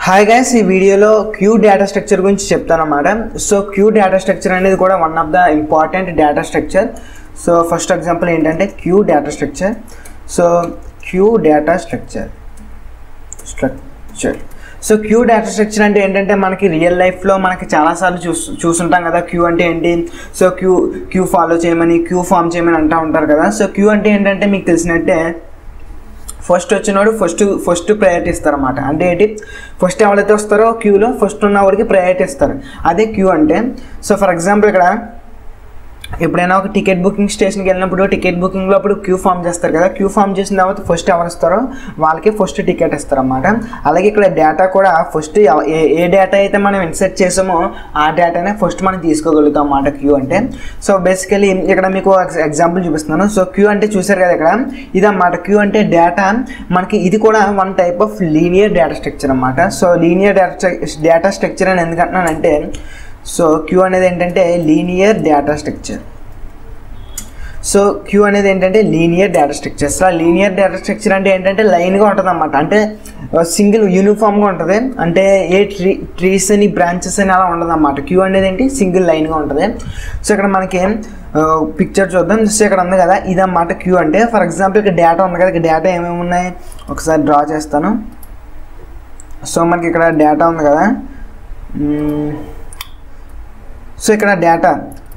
hi guys ఈ వీడియోలో queue data structure గురించి చెప్తాను అన్నమాట సో క్యూ డేటా స్ట్రక్చర్ అనేది కూడా one of the important data structure so first example ఏంటంటే queue data structure so queue data structure structure so queue data structure అంటే ఏంటంటే మనకి రియల్ లైఫ్లో మనకి చాలాసార్లు చూస్ చూసుంటాం కదా క్యూ అంటే ఏంటి సో క్యూ క్యూ ఫాలో చేయమని క్యూ ఫామ్ చేయమని అంటూ ఉంటారు కదా సో క్యూ అంటే ఏంటంటే మీకు తెలిసినట్టే ఫస్ట్ వచ్చినవాడు ఫస్ట్ ఫస్ట్ ప్రయారిటీ ఇస్తారు అనమాట అంటే ఏంటి ఫస్ట్ ఎవరైతే వస్తారో క్యూలో ఫస్ట్ ఉన్న వాడికి ప్రయారిటీ ఇస్తారు అదే క్యూ అంటే సో ఫర్ ఎగ్జాంపుల్ ఇక్కడ ఎప్పుడైనా ఒక టికెట్ బుకింగ్ స్టేషన్కి వెళ్ళినప్పుడు టికెట్ బుకింగ్లో అప్పుడు క్యూ ఫామ్ చేస్తారు కదా క్యూ ఫామ్ చేసిన తర్వాత ఫస్ట్ ఎవరు ఇస్తారో వాళ్ళకి ఫస్ట్ టికెట్ ఇస్తారు అనమాట అలాగే ఇక్కడ డేటా కూడా ఫస్ట్ ఏ ఏ డేటా అయితే మనం ఇన్సర్ట్ చేసామో ఆ డేటానే ఫస్ట్ మనం తీసుకోగలుగుతాం అన్నమాట క్యూ అంటే సో బేసికలీ ఇక్కడ మీకు ఎగ్జాంపుల్ చూపిస్తున్నాను సో క్యూ అంటే చూసారు కదా ఇక్కడ ఇదన్నమాట క్యూ అంటే డేటా మనకి ఇది కూడా one type of linear data structure అనమాట so linear data data structure అని ఎందుకంటున్నానంటే సో క్యూ అనేది ఏంటంటే linear data structure so queue అనేది ఏంటంటే linear data structure so linear data structure అంటే ఏంటంటే లైన్గా ఉంటుంది అనమాట అంటే సింగిల్ యూనిఫామ్గా ఉంటుంది అంటే ఏ ట్రీ ట్రీస్ అని బ్రాంచెస్ అని అలా ఉండదు అనమాట క్యూ అనేది ఏంటి సింగిల్ లైన్గా ఉంటుంది సో ఇక్కడ మనకి పిక్చర్ చూద్దాం సో ఇక్కడ ఉంది కదా ఇదన్నమాట క్యూ అంటే ఫర్ ఎగ్జాంపుల్ ఇక్కడ డేటా ఉంది కదా ఇక్కడ డేటా ఏమేమి ఉన్నాయి ఒకసారి డ్రా చేస్తాను సో మనకి ఇక్కడ డేటా ఉంది కదా సో ఇక్కడ డేటా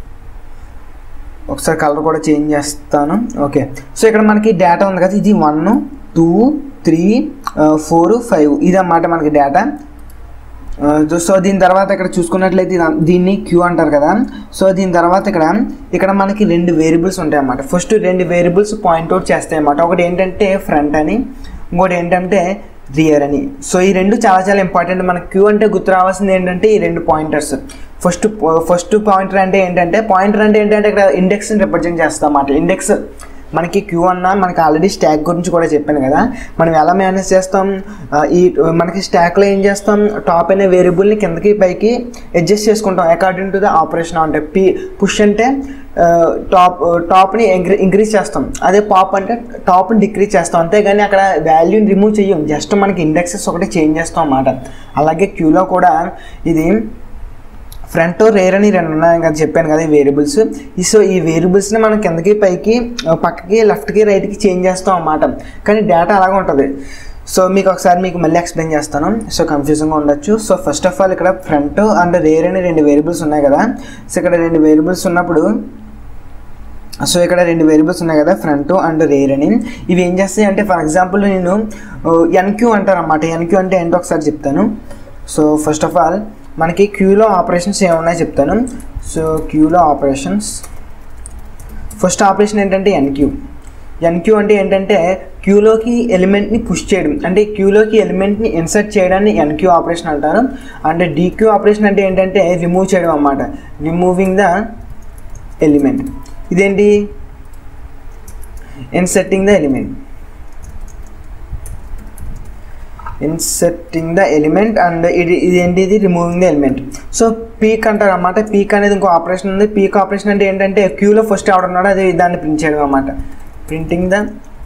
ఒకసారి కలర్ కూడా చేంజ్ చేస్తాను ఓకే సో ఇక్కడ మనకి డేటా ఉంది కదా ఇది one two three four five ఇదన్నమాట మనకి డేటా సో దీని తర్వాత ఇక్కడ చూసుకున్నట్లయితే దీన్ని క్యూ అంటారు కదా సో దీని తర్వాత ఇక్కడ ఇక్కడ మనకి రెండు వేరియబుల్స్ ఉంటాయి అన్నమాట ఫస్ట్ రెండు వేరియబుల్స్ పాయింట్అవుట్ చేస్తాయి అన్నమాట ఒకటి ఏంటంటే ఫ్రంట్ అని ఇంకోటి ఏంటంటే రియర్ అని సో ఈ రెండు చాలా చాలా ఇంపార్టెంట్ మనకి క్యూ అంటే గుర్తు రావాల్సింది ఏంటంటే ఈ రెండు పాయింటర్స్ ఫస్ట్ ఫస్ట్ పాయింటర్ అంటే ఏంటంటే పాయింటర్ అంటే ఏంటంటే ఇక్కడ ఇండెక్స్ని రిప్రజెంట్ చేస్తాం అన్నమాట ఇండెక్స్ మనకి క్యూ అన్న మనకి ఆల్రెడీ స్టాక్ గురించి కూడా చెప్పాను కదా మనం ఎలా మేనేజ్ చేస్తాం ఈ మనకి స్టాక్లో ఏం చేస్తాం టాప్ అనే వేరియబుల్ని కిందకి పైకి అడ్జస్ట్ చేసుకుంటాం అకార్డింగ్ టు ద ఆపరేషన్ అంటే పీ పుష్ అంటే టాప్ టాప్ని ఇంక్రీజ్ చేస్తాం అదే పాప్ అంటే టాప్ని డిక్రీజ్ చేస్తాం అంతేగాని అక్కడ వాల్యూని రిమూవ్ చేయం జస్ట్ మనకి ఇండెక్సెస్ ఒకటి చేంజ్ చేస్తాం అన్నమాట అలాగే క్యూలో కూడా ఇది ఫ్రంట్ రేర్ అని రెండు ఉన్నాయి కదా చెప్పాను కదా ఈ వేరియబుల్స్ సో ఈ వేరియబుల్స్ని మనం కిందకి పైకి పక్కకి లెఫ్ట్కి రైట్కి చేంజ్ చేస్తాం అన్నమాట కానీ డేటా అలాగే ఉంటుంది సో మీకు ఒకసారి మీకు మళ్ళీ ఎక్స్ప్లెయిన్ చేస్తాను సో కన్ఫ్యూజన్గా ఉండొచ్చు సో ఫస్ట్ ఆఫ్ ఆల్ ఇక్కడ ఫ్రంట్ అండ్ రేర్ అని రెండు వేరియబుల్స్ ఉన్నాయి కదా సో ఇక్కడ రెండు వేరియబుల్స్ ఉన్నప్పుడు సో ఇక్కడ రెండు వేరియబుల్స్ ఉన్నాయి కదా ఫ్రంట్ అండ్ రేర్ అని ఇవి ఏం చేస్తాయి అంటే ఫర్ ఎగ్జాంపుల్ నేను ఎన్క్యూ అంటారు అన్నమాట ఎన్క్యూ అంటే ఏంటో ఒకసారి చెప్తాను సో ఫస్ట్ ఆఫ్ ఆల్ మనకి క్యూలో ఆపరేషన్స్ ఏమున్నాయో చెప్తాను సో క్యూలో ఆపరేషన్స్ ఫస్ట్ ఆపరేషన్ ఏంటంటే ఎన్క్యూ ఎన్క్యూ అంటే ఏంటంటే క్యూలోకి ఎలిమెంట్ని పుష్ చేయడం అంటే క్యూలోకి ఎలిమెంట్ని ఇన్సర్ట్ చేయడాన్ని ఎన్క్యూ ఆపరేషన్ అంటారు అండ్ డీక్యూ ఆపరేషన్ అంటే ఏంటంటే రిమూవ్ చేయడం అన్నమాట రిమూవింగ్ ద ఎలిమెంట్ ఇదేంటి inserting the element inserting the element and ఇది ఇది ఏంటి ఇది removing the element so peek అంటారు అనమాట పీక్ అనేది ఇంకో ఆపరేషన్ ఉంది పీక్ ఆపరేషన్ అంటే ఏంటంటే క్యూలో ఫస్ట్ ఎవడున్నాడో అది దాన్ని ప్రింట్ చేయడం అనమాట printing the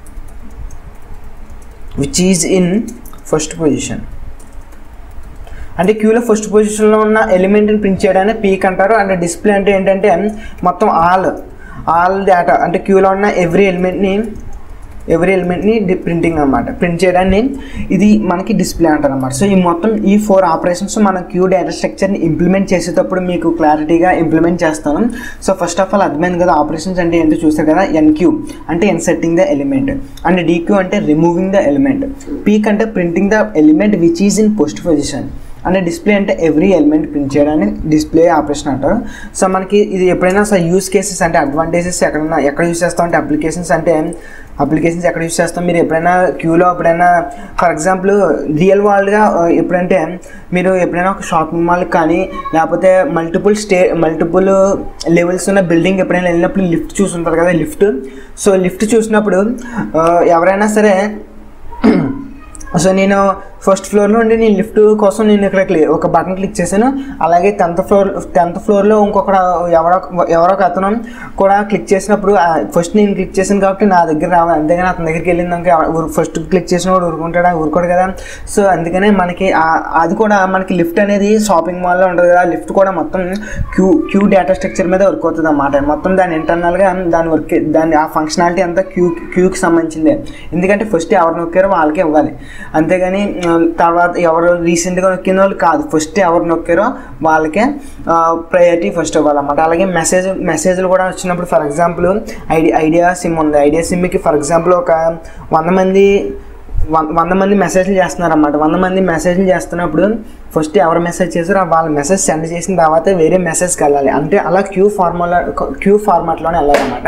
which is in first position అంటే క్యూలో ఫస్ట్ పొజిషన్లో ఉన్న ఎలిమెంట్ని ప్రింట్ చేయడాన్ని పీక్ అంటారు అండ్ డిస్ప్లే అంటే ఏంటంటే మొత్తం ఆల్ ఆల్ డేటా అంటే క్యూలో ఉన్న ఎవ్రీ ఎలిమెంట్ని ఎవ్రీ ఎలిమెంట్ని ప్రింటింగ్ అనమాట ప్రింట్ చేయడాన్ని ఇది మనకి డిస్ప్లే అంటారు అనమాట సో ఈ మొత్తం ఈ ఫోర్ ఆపరేషన్స్ మన క్యూ డేటా స్ట్రక్చర్ని ఇంప్లిమెంట్ చేసేటప్పుడు మీకు క్లారిటీగా ఇంప్లిమెంట్ చేస్తాను సో ఫస్ట్ ఆఫ్ ఆల్ అర్థమైంది కదా ఆపరేషన్స్ అంటే ఏంటో చూస్తారు కదా ఎన్క్యూ అంటే inserting the element and dequeue అంటే రిమూవింగ్ ద ఎలిమెంట్ పీక్ అంటే printing the element which is in post position అంటే డిస్ప్లే అంటే ఎవ్రీ ఎలిమెంట్ ప్రింట్ చేయడానికి డిస్ప్లే ఆపరేషన్ అంటారు సో మనకి ఇది ఎప్పుడైనా సో యూస్ కేసెస్ అంటే అడ్వాంటేజెస్ ఎక్కడైనా ఎక్కడ యూస్ చేస్తాం అంటే అప్లికేషన్స్ అంటే అప్లికేషన్స్ ఎక్కడ యూస్ చేస్తాం మీరు ఎప్పుడైనా క్యూలో ఎప్పుడైనా ఫర్ ఎగ్జాంపుల్ రియల్ వరల్డ్గా ఎప్పుడంటే మీరు ఎప్పుడైనా ఒక షాపింగ్ మాల్ కానీ లేకపోతే మల్టిపుల్ స్టే మల్టిపుల్ లెవెల్స్ ఉన్న బిల్డింగ్ ఎప్పుడైనా వెళ్ళినప్పుడు లిఫ్ట్ చూసుంటారు కదా లిఫ్ట్ సో లిఫ్ట్ చూసినప్పుడు ఎవరైనా సరే సో నేను ఫస్ట్ ఫ్లోర్లో ఉండి నేను లిఫ్ట్ కోసం నేను ఇక్కడ క్లి- ఒక బటన్ క్లిక్ చేశాను అలాగే టెన్త్ ఫ్లోర్ టెన్త్ ఫ్లోర్లో ఇంకొక ఎవరో ఎవరో ఒక అతను కూడా క్లిక్ చేసినప్పుడు ఫస్ట్ నేను క్లిక్ చేశాను కాబట్టి నా దగ్గర రావాలి అంతేగాని అతని దగ్గరికి వెళ్ళిందాక ఫస్ట్ క్లిక్ చేసిన వాడు ఊరుకుంటాడా ఊరుకోడు కదా సో అందుకనే మనకి ఆ- అది కూడా మనకి లిఫ్ట్ అనేది షాపింగ్ మాల్లో ఉంటుంది కదా లిఫ్ట్ కూడా మొత్తం క్యూ క్యూ డేటా స్ట్రక్చర్ మీద వర్క్ అవుతుంది అన్నమాట మొత్తం దాని ఇంటర్నల్గా దాని వర్క్ దాని ఆ ఫంక్షనాలిటీ అంతా క్యూ క్యూకి సంబంధించిందే ఎందుకంటే ఫస్ట్ ఎవరు నొక్కారో వాళ్ళకే ఇవ్వాలి అంతేగాని ఆ, తర్వాత ఎవరు రీసెంట్గా నొక్కిన వాళ్ళు కాదు ఫస్ట్ ఎవరు నొక్కారో వాళ్ళకే ప్రయారిటీ ఫస్ట్ ఇవ్వాలన్నమాట అలాగే మెసేజ్ మెసేజ్లు కూడా వచ్చినప్పుడు for example Idea Idea SIM ఉంది ఐడియా సిమ్కి ఫర్ ఎగ్జాంపుల్ ఒక వంద మంది వం- వంద మంది మెసేజ్లు చేస్తున్నారన్నమాట వంద మంది మెసేజ్లు చేస్తున్నప్పుడు ఫస్ట్ ఎవరు మెసేజ్ చేసారో వాళ్ళ మెసేజ్ సెండ్ చేసిన తర్వాత వేరే మెసేజ్కి వెళ్ళాలి అంటే అలా క్యూ ఫార్మాలో క్యూ ఫార్మాట్లోనే వెళ్ళాలన్నమాట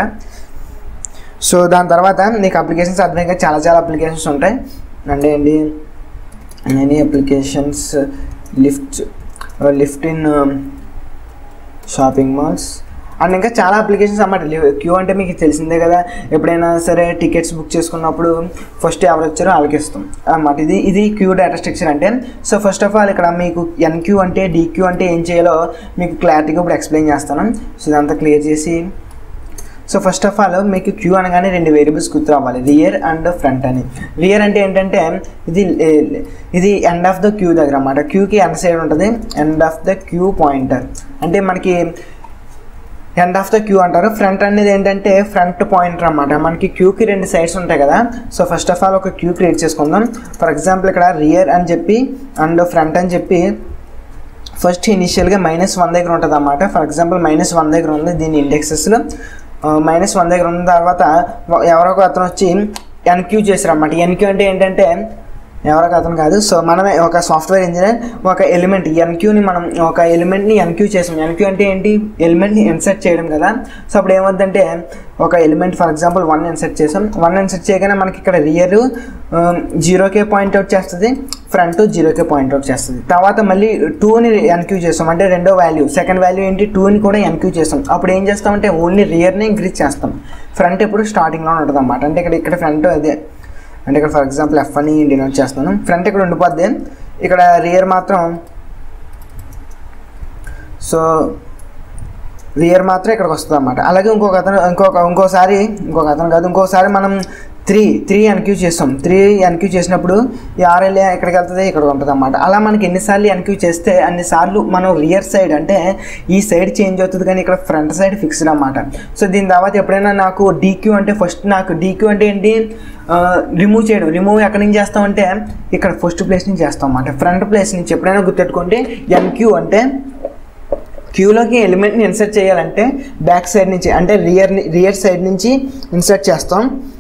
సో దాని తర్వాత నీకు అప్లికేషన్స్ అర్థంగా చాలా చాలా అప్లికేషన్స్ ఉంటాయి అంటే ఏంటి many applications lift lift in shopping malls and ఇంకా చాలా అప్లికేషన్స్ అన్నమాట క్యూ అంటే మీకు తెలిసిందే కదా ఎప్పుడైనా సరే టికెట్స్ బుక్ చేసుకున్నప్పుడు ఫస్ట్ ఎవరు వచ్చారో వాళ్ళకి ఇస్తాం అన్నమాట ఇది ఇది క్యూ డేటా స్ట్రక్చర్ అంటే సో ఫస్ట్ ఆఫ్ ఆల్ ఇక్కడ మీకు ఎన్క్యూ అంటే డీక్యూ అంటే ఏం చేయాలో మీకు క్లారిటీగా ఇప్పుడు ఎక్స్ప్లెయిన్ చేస్తాను సో ఇదంతా క్లియర్ చేసి సో ఫస్ట్ ఆఫ్ ఆల్ మీకు క్యూ అనగానే రెండు వేరియబుల్స్ గుర్తు రావాలి రియర్ అండ్ ఫ్రంట్ అని రియర్ అంటే ఏంటంటే ఇది ఏ- ఇది ఎండ్ ఆఫ్ ద క్యూ దగ్గర అన్నమాట క్యూకి ఎండ్ సైడ్ ఉంటుంది end of the queue pointer అంటే మనకి ఎండ్ ఆఫ్ ద క్యూ అంటారు ఫ్రంట్ అనేది ఏంటంటే ఫ్రంట్ పాయింటర్ అన్నమాట మనకి క్యూకి రెండు సైడ్స్ ఉంటాయి కదా సో ఫస్ట్ ఆఫ్ ఆల్ ఒక క్యూ క్రియేట్ చేసుకుందాం ఫర్ ఎగ్జాంపుల్ ఇక్కడ రియర్ అని చెప్పి అండ్ ఫ్రంట్ అని చెప్పి ఫస్ట్ ఇనిషియల్గా మైనస్ వన్ దగ్గర ఉంటుంది అన్నమాట ఫర్ ఎగ్జాంపుల్ మైనస్ వన్ దగ్గర ఉంది దీని ఇండెక్సెస్లో మైనస్ వన్ దగ్గర ఉన్న తర్వాత వ- ఎవరో ఒక అతను వచ్చి ఎన్క్యూ చేశారు అన్నమాట ఎన్క్యూ అంటే ఏంటంటే ఎవరికి అతను కాదు సో మనమే ఒక సాఫ్ట్వేర్ ఇంజనీర్ ఒక ఎలిమెంట్ ఎన్క్యూని మనం ఒక ఎలిమెంట్ని ఎన్క్యూ చేసాం ఎన్క్యూ అంటే ఏంటి ఎలిమెంట్ని ఇన్సర్ట్ చేయడం కదా సో అప్పుడు ఏమవుతుందంటే ఒక element for example one insert చేసాం వన్ ఇన్సర్ట్ చేయగానే మనకి ఇక్కడ రియర్ జీరోకే పాయింట్ అవుట్ చేస్తుంది ఫ్రంట్ జీరోకే పాయింట్ అవుట్ చేస్తుంది తర్వాత మళ్ళీ టూని ఎన్క్యూ చేస్తాం అంటే రెండో వాల్యూ సెకండ్ వాల్యూ ఏంటి టూని కూడా ఎన్క్యూ చేస్తాం అప్పుడు ఏం చేస్తామంటే ఓన్లీ రియర్ని ఇంక్రీజ్ చేస్తాం ఫ్రంట్ ఎప్పుడు స్టార్టింగ్లో ఉంటుంది అన్నమాట అంటే ఇక్కడ ఇక్కడ ఫ్రంట్ అదే అంటే ఇక్కడ ఫర్ ఎగ్జాంపుల్ ఎఫ్ అని డినోట్ చేస్తున్నాను ఫ్రంట్ ఇక్కడ ఉండిపోద్ది ఇక్కడ రియర్ మాత్రం సో రియర్ మాత్రం ఇక్కడికి వస్తుంది అనమాట అలాగే ఇంకొక అతను ఇంకొక ఇంకోసారి ఇంకొక అతను కాదు ఇంకోసారి మనం త్రీ త్రీ ఎన్క్యూ చేస్తాం త్రీ ఎన్క్యూ చేసినప్పుడు ఈ ఆర్ఎల్ ఎక్కడికి వెళ్తుంది ఇక్కడ ఉంటుంది అనమాట అలా మనకి ఎన్నిసార్లు ఎన్క్యూ చేస్తే అన్నిసార్లు మనం రియర్ సైడ్ అంటే ఈ సైడ్ చేంజ్ అవుతుంది కానీ ఇక్కడ ఫ్రంట్ సైడ్ ఫిక్స్డ్ అనమాట సో దీని తర్వాత ఎప్పుడైనా నాకు డీక్యూ అంటే ఫస్ట్ నాకు డీక్యూ అంటే ఏంటి రిమూవ్ చేయడం రిమూవ్ ఎక్కడి నుంచి చేస్తామంటే ఇక్కడ ఫస్ట్ ప్లేస్ నుంచి చేస్తాం అన్నమాట ఫ్రంట్ ప్లేస్ నుంచి ఎప్పుడైనా గుర్తెట్టుకుంటే ఎన్క్యూ అంటే క్యూలోకి ఎలిమెంట్ని ఇన్సర్ట్ చేయాలంటే బ్యాక్ సైడ్ నుంచి అంటే రియర్ రియర్ సైడ్ నుంచి ఇన్సర్ట్ చేస్తాం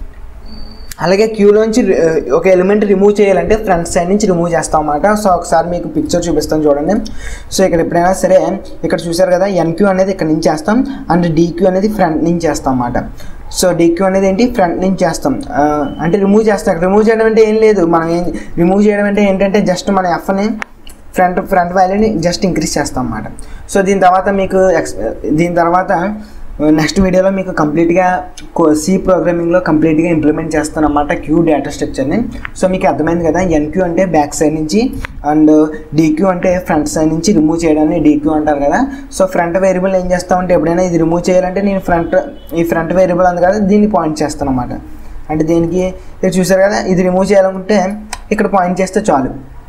అలాగే క్యూలోంచి రి- ఒక ఎలిమెంట్ రిమూవ్ చేయాలంటే ఫ్రంట్ సైడ్ నుంచి రిమూవ్ చేస్తాం అన్నమాట సో ఒకసారి మీకు పిక్చర్ చూపిస్తాను చూడండి సో ఇక్కడ ఎప్పుడైనా సరే ఇక్కడ చూసారు కదా ఎన్క్యూ అనేది ఇక్కడ నుంచి చేస్తాం అండ్ డీక్యూ అనేది ఫ్రంట్ నుంచి చేస్తాం అన్నమాట సో డీక్యూ అనేది ఏంటి ఫ్రంట్ నుంచి చేస్తాం ఆ, అంటే రిమూవ్ చేస్తాం రిమూవ్ చేయడం అంటే ఏం లేదు మనం ఏం రిమూవ్ చేయడం అంటే ఏంటంటే జస్ట్ మన ఎఫ్ని ఫ్రంట్ ఫ్రంట్ వాల్యూని జస్ట్ ఇంక్రీజ్ చేస్తాం అన్నమాట సో దీని తర్వాత మీకు ఎక్స్ దీని తర్వాత నెక్స్ట్ వీడియోలో మీకు కంప్లీట్గా సి ప్రోగ్రామింగ్లో కంప్లీట్గా ఇంప్లిమెంట్ చేస్తాను అన్నమాట క్యూ డేటా స్ట్రక్చర్ని సో మీకు అర్థమైంది కదా ఎన్క్యూ అంటే బ్యాక్ సైడ్ నుంచి అండ్ డీక్యూ అంటే ఫ్రంట్ సైడ్ నుంచి రిమూవ్ చేయడాన్ని డీక్యూ అంటారు కదా సో ఫ్రంట్ వేరియబుల్ ఏం చేస్తామంటే ఎప్పుడైనా ఇది రిమూవ్ చేయాలంటే నేను ఫ్రంట్ ఈ ఫ్రంట్ వేరియబుల్ అంది కదా దీన్ని పాయింట్ చేస్తాను అన్నమాట అంటే దీనికి ఇక్కడ చూసారు కదా ఇది రిమూవ్ చేయాలనుకుంటే ఇక్కడ పాయింట్ చేస్తే చాలు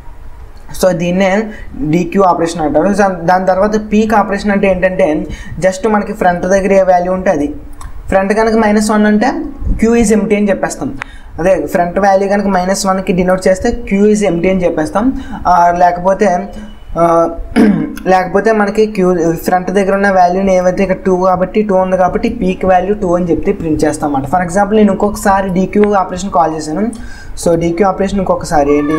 సో దీన్నే డీక్యూ ఆపరేషన్ అంటారు సో దాని తర్వాత పీక్ ఆపరేషన్ అంటే ఏంటంటే జస్ట్ మనకి ఫ్రంట్ దగ్గర ఏ వాల్యూ ఉంటే అది ఫ్రంట్ కనుక మైనస్ వన్ అంటే క్యూ ఈజ్ ఎంటీ అని చెప్పేస్తాం అదే ఫ్రంట్ వాల్యూ కనుక మైనస్ వన్కి డినోట్ చేస్తే క్యూ ఈజ్ ఎంటీ అని చెప్పేస్తాం ఆ, లేకపోతే ఆ, లేకపోతే మనకి క్యూ ఫ్రంట్ దగ్గర ఉన్న వాల్యూని ఏవైతే ఇక్కడ టూ కాబట్టి టూ ఉంది కాబట్టి పీక్ వాల్యూ టూ అని చెప్తే ప్రింట్ చేస్తాం అన్నమాట ఫర్ ఎగ్జాంపుల్ నేను ఇంకొకసారి డీక్యూ ఆపరేషన్ కాల్ చేశాను సో డీక్యూ ఆపరేషన్ ఇంకొకసారి ఏంటి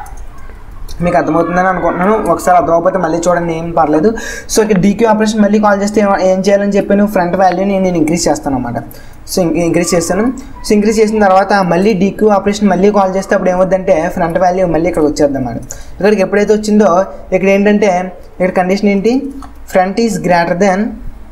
మీకు అర్థమవుతుందని అనుకుంటున్నాను ఒకసారి అర్థమైపోతే మళ్ళీ చూడండి ఏం పర్లేదు సో ఇక్కడ డీక్యూ ఆపరేషన్ మళ్ళీ కాల్ చేస్తే ఏమ- ఏం చేయాలని చెప్పాను ఫ్రంట్ వాల్యూని నేను ఇంక్రీజ్ చేస్తాను అనమాట సో ఇం- ఇంక్రీజ్ చేస్తాను సో ఇంక్రీజ్ చేసిన తర్వాత మళ్ళీ డీక్యూ ఆపరేషన్ మళ్ళీ కాల్ చేస్తే అప్పుడు ఏమవుద్దంటే ఫ్రంట్ వాల్యూ మళ్ళీ ఇక్కడ వచ్చేద్దాం అన్నమాట ఇక్కడికి ఎప్పుడైతే వచ్చిందో ఇక్కడ ఏంటంటే ఇక్కడ కండిషన్ ఏంటి front is greater than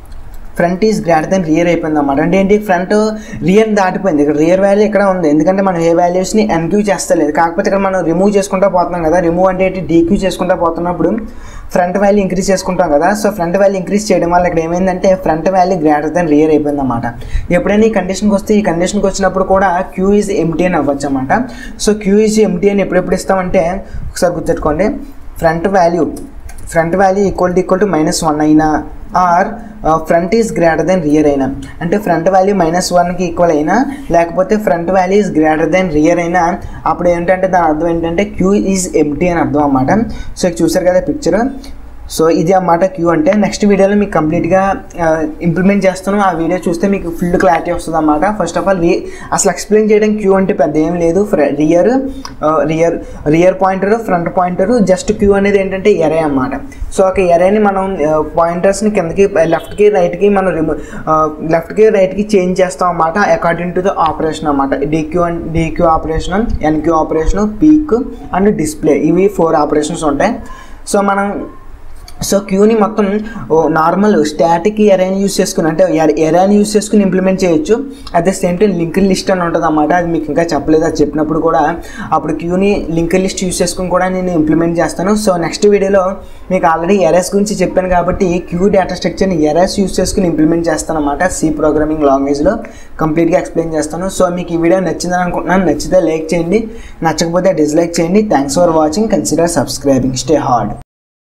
front is greater than rear అయిపోయింది అనమాట అంటే ఏంటి ఫ్రంట్ రియర్ దాటిపోయింది ఇక్కడ రియర్ వాల్యూ ఇక్కడ ఉంది ఎందుకంటే మనం ఏ వాల్యూస్ని ఎన్క్యూ చేస్తలేదు కాకపోతే ఇక్కడ మనం రిమూవ్ చేసుకుంటా పోతున్నాం కదా రిమూవ్ అంటే ఏంటి డీక్యూ చేసుకుంటా పోతున్నప్పుడు ఫ్రంట్ వాల్యూ ఇంక్రీజ్ చేసుకుంటాం కదా సో ఫ్రంట్ వాల్యూ ఇంక్రీజ్ చేయడం వల్ల ఇక్కడ ఏమైందంటే front value greater than rear అయిపోయింది అనమాట ఎప్పుడైనా ఈ కండిషన్కి వస్తే ఈ కండిషన్కి వచ్చినప్పుడు కూడా క్యూ ఈజ్ ఎంటీ అని అవ్వచ్చు అనమాట సో క్యూ ఈజ్ ఎంటీ అని ఎప్పుడెప్పుడు ఇస్తామంటే ఒకసారి గుర్తెట్టుకోండి front value front value equal to equal to minus one అయినా or front is greater than rear అయినా అంటే ఫ్రంట్ వాల్యూ మైనస్ వన్కి ఈక్వల్ అయినా లేకపోతే front value is greater than rear అయినా అప్పుడు ఏంటంటే దాని అర్థం ఏంటంటే క్యూ ఈజ్ ఎంటీ అని అర్థం అన్నమాట సో ఇక్కడ చూసారు కదా పిక్చర్ సో ఇది అన్నమాట క్యూ అంటే నెక్స్ట్ వీడియోలో మీకు కంప్లీట్గా ఇంప్లిమెంట్ చేస్తాను ఆ వీడియో చూస్తే మీకు ఫుల్ క్లారిటీ వస్తుంది అన్నమాట ఫస్ట్ ఆఫ్ ఆల్ అసలు ఎక్స్ప్లెయిన్ చేయడం క్యూ అంటే పెద్ద ఏం లేదు rear rear rear pointer front pointer just queue అనేది ఏంటంటే ఎరే అన్నమాట సో ఒక ఎరేని మనం పాయింటర్స్ని కిందకి లెఫ్ట్కి రైట్కి మనం రిమూవ్ లెఫ్ట్కి రైట్కి చేంజ్ చేస్తాం అన్నమాట అకార్డింగ్ టు ద ఆపరేషన్ అన్నమాట dequeue and dequeue operation enqueue operation peek and display ఇవి ఫోర్ ఆపరేషన్స్ ఉంటాయి సో మనం సో క్యూని మొత్తం నార్మల్ స్టాటిక్ ఎరైన్ యూస్ చేసుకుని అంటే ఎరైన్ యూస్ చేసుకుని ఇంప్లిమెంట్ చేయొచ్చు at the same time link list అని ఉంటుంది అన్నమాట అది మీకు ఇంకా చెప్పలేదు అది చెప్పినప్పుడు కూడా అప్పుడు క్యూని లింక్ లిస్ట్ యూస్ చేసుకుని కూడా నేను ఇంప్లిమెంట్ చేస్తాను సో నెక్స్ట్ వీడియోలో మీకు ఆల్రెడీ ఎరస్ గురించి చెప్పాను కాబట్టి క్యూ డేటా స్ట్రక్చర్ని ఎరస్ యూస్ చేసుకుని ఇంప్లిమెంట్ చేస్తాను అనమాట సి ప్రోగ్రామింగ్ లాంగ్వేజ్లో కంప్లీట్గా ఎక్స్ప్లెయిన్ చేస్తాను సో మీకు ఈ వీడియో నచ్చిందని అనుకుంటున్నాను నచ్చితే లైక్ చేయండి నచ్చకపోతే డిస్లైక్ చేయండి thanks for watching consider subscribing stay hard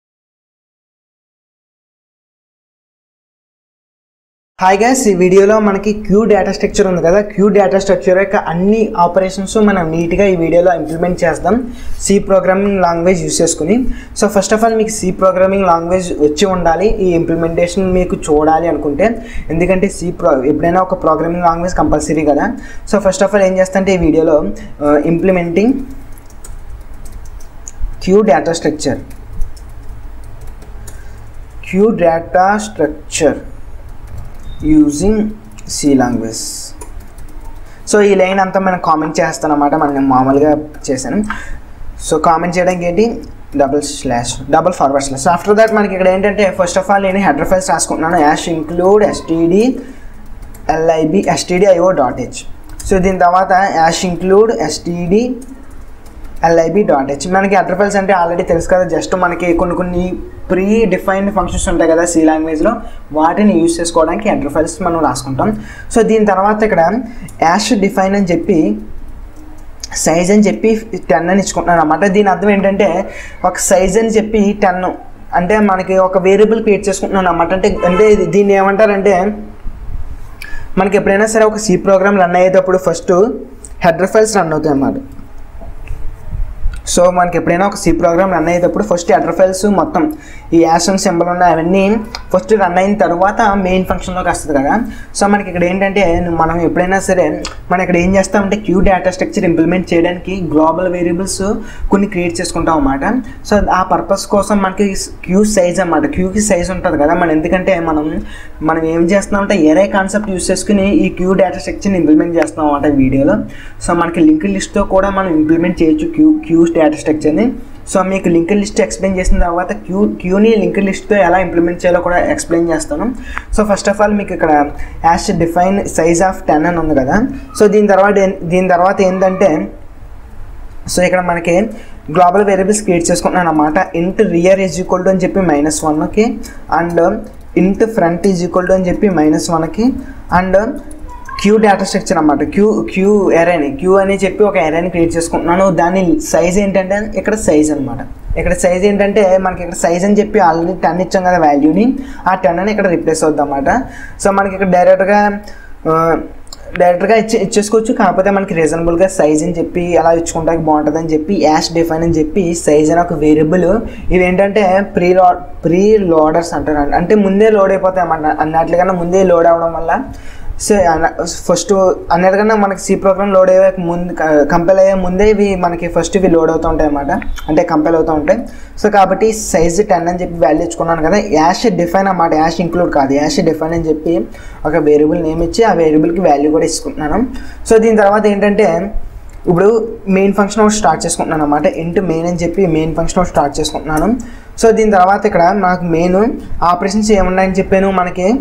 hi guys ఈ వీడియోలో మనకి క్యూ డేటా స్ట్రక్చర్ ఉంది కదా క్యూ డేటా స్ట్రక్చర్ యొక్క అన్ని ఆపరేషన్స్ మనం నీట్గా ఈ వీడియోలో ఇంప్లిమెంట్ చేస్తాం సి ప్రోగ్రామింగ్ లాంగ్వేజ్ యూస్ చేసుకుని సో ఫస్ట్ ఆఫ్ ఆల్ మీకు సి ప్రోగ్రామింగ్ లాంగ్వేజ్ వచ్చి ఉండాలి ఈ ఇంప్లిమెంటేషన్ మీకు చూడాలి అనుకుంటే ఎందుకంటే సి ప్రో ఎప్పుడైనా ఒక ప్రోగ్రామింగ్ లాంగ్వేజ్ కంపల్సరీ కదా సో ఫస్ట్ ఆఫ్ ఆల్ ఏం చేస్తా ఈ వీడియోలో implementing queue data structure queue data structure using C language so ఈ లైన్ అంతా మనం కామెంట్ చేస్తాను అనమాట మనం మామూలుగా చేశాను సో కామెంట్ చేయడానికి ఏంటి double slash double forward slash after that మనకి ఇక్కడ ఏంటంటే ఫస్ట్ ఆఫ్ ఆల్ నేను హెడర్ ఫైల్స్ రాసుకుంటున్నాను hash include STD LIB STD IO dot H so దీని తర్వాత hash include STD LIB dot H మనకి హెడర్ ఫైల్స్ అంటే ఆల్రెడీ తెలుసు కదా జస్ట్ మనకి కొన్ని కొన్ని ప్రీ డిఫైన్డ్ ఫంక్షన్స్ ఉంటాయి కదా సి లాంగ్వేజ్లో వాటిని యూస్ చేసుకోవడానికి హెడర్ ఫైల్స్ మనం రాసుకుంటాం సో దీని తర్వాత ఇక్కడ యాష్ డిఫైన్ అని చెప్పి సైజ్ అని చెప్పి టెన్ అని ఇచ్చుకుంటున్నాను అనమాట దీని అర్థం ఏంటంటే ఒక సైజ్ అని చెప్పి టెన్ అంటే మనకి ఒక వేరియబుల్ క్రియేట్ చేసుకుంటున్నాను అనమాట అంటే అంటే దీన్ని ఏమంటారంటే మనకి ఎప్పుడైనా సరే ఒక సి ప్రోగ్రామ్ రన్ అయ్యేటప్పుడు ఫస్ట్ హెడర్ ఫైల్స్ రన్ అవుతాయి అన్నమాట సో మనకి ఎప్పుడైనా ఒక సి ప్రోగ్రామ్ రన్ అయ్యేటప్పుడు ఫస్ట్ హెడర్ ఫైల్స్ మొత్తం ఈ యాషన్ సింబల్ ఉన్న అవన్నీ ఫస్ట్ రన్ అయిన తర్వాత మెయిన్ ఫంక్షన్లోకి వస్తుంది కదా సో మనకి ఇక్కడ ఏంటంటే మనం ఎప్పుడైనా సరే మనం ఇక్కడ ఏం చేస్తామంటే క్యూ డేటా స్ట్రక్చర్ ఇంప్లిమెంట్ చేయడానికి గ్లోబల్ వేరియబుల్స్ కొన్ని క్రియేట్ చేసుకుంటాం అన్నమాట సో ఆ పర్పస్ కోసం మనకి క్యూ సైజ్ అన్నమాట క్యూకి సైజ్ ఉంటుంది కదా మనం ఎందుకంటే మనం మనం ఏం చేస్తున్నామంటే ఏరే కాన్సెప్ట్ యూస్ చేసుకుని ఈ క్యూ డేటా స్ట్రక్చర్ని ఇంప్లిమెంట్ చేస్తున్నాం అన్నమాట వీడియోలో సో మనకి లింక్ లిస్ట్తో కూడా మనం ఇంప్లిమెంట్ చేయొచ్చు క్యూ క్యూ డేటా స్ట్రక్చర్ని సో మీకు లింక్ లిస్ట్ ఎక్స్ప్లెయిన్ చేసిన తర్వాత క్యూ క్యూని లింక్ లిస్ట్తో ఎలా ఇంప్లిమెంట్ చేయాలో కూడా ఎక్స్ప్లెయిన్ చేస్తాను సో ఫస్ట్ ఆఫ్ ఆల్ మీకు ఇక్కడ hash define size of ten అని ఉంది కదా సో దీని తర్వాత దీని తర్వాత ఏంటంటే సో ఇక్కడ మనకి గ్లోబల్ వేరియబుల్స్ క్రియేట్ చేసుకుంటున్నాను అనమాట ఇంట్ రియర్ ఈజ్ ఈక్వల్ టు అని చెప్పి మైనస్ వన్కి అండ్ ఇంట్ ఫ్రంట్ ఈజ్ ఈక్వల్ టు అని చెప్పి మైనస్ వన్కి అండ్ క్యూ డేటా స్ట్రక్చర్ అనమాట క్యూ క్యూ ఎరేని క్యూ అని చెప్పి ఒక ఎరేని క్రియేట్ చేసుకుంటున్నాను దాని సైజ్ ఏంటంటే ఇక్కడ సైజ్ అనమాట ఇక్కడ సైజ్ ఏంటంటే మనకి ఇక్కడ సైజ్ అని చెప్పి ఆల్రెడీ టెన్ ఇచ్చాం కదా వాల్యూని ఆ టెన్ అని ఇక్కడ రిప్లేస్ అవుద్ది అనమాట సో మనకి ఇక్కడ డైరెక్ట్గా డైరెక్ట్గా ఇచ్చే ఇచ్చేసుకోవచ్చు కాకపోతే మనకి రీజనబుల్గా సైజ్ అని చెప్పి అలా ఇచ్చుకుంటానికి బాగుంటుంది అని చెప్పి యాష్ డిఫైన్ అని చెప్పి సైజ్ అని ఒక వేరియబుల్ ఇవి ఏంటంటే ప్రీ లో ప్రీ లోడర్స్ అంటారు అంటే ముందే లోడ్ అయిపోతాయి అన్నమాట అన్నట్లుగా ముందే లోడ్ అవ్వడం వల్ల సో ఫస్ట్ అన్నిటికన్నా మనకి సి ప్రోగ్రామ్ లోడ్ అయ్యే ముందు కంపైల్ అయ్యే ముందే ఇవి మనకి ఫస్ట్ ఇవి లోడ్ అవుతూ ఉంటాయి అన్నమాట అంటే కంపైల్ అవుతూ ఉంటాయి సో కాబట్టి సైజ్ టెన్ అని చెప్పి వాల్యూ ఇచ్చుకున్నాను కదా యాష్ డిఫైన్ అన్నమాట యాష్ ఇంక్లూడ్ కాదు యాష్ డిఫైన్ అని చెప్పి ఒక వేరియబుల్ నేమ్ ఇచ్చి ఆ వేరియబుల్కి వాల్యూ కూడా ఇచ్చుకుంటున్నాను సో దీని తర్వాత ఏంటంటే ఇప్పుడు మెయిన్ ఫంక్షన్ ఒకటి స్టార్ట్ చేసుకుంటున్నాను అనమాట ఇంటూ మెయిన్ అని చెప్పి మెయిన్ ఫంక్షన్ ఒకటి స్టార్ట్ చేసుకుంటున్నాను సో దీని తర్వాత ఇక్కడ నాకు మెయిన్ ఆపరేషన్స్ ఏమున్నాయని చెప్పాను మనకి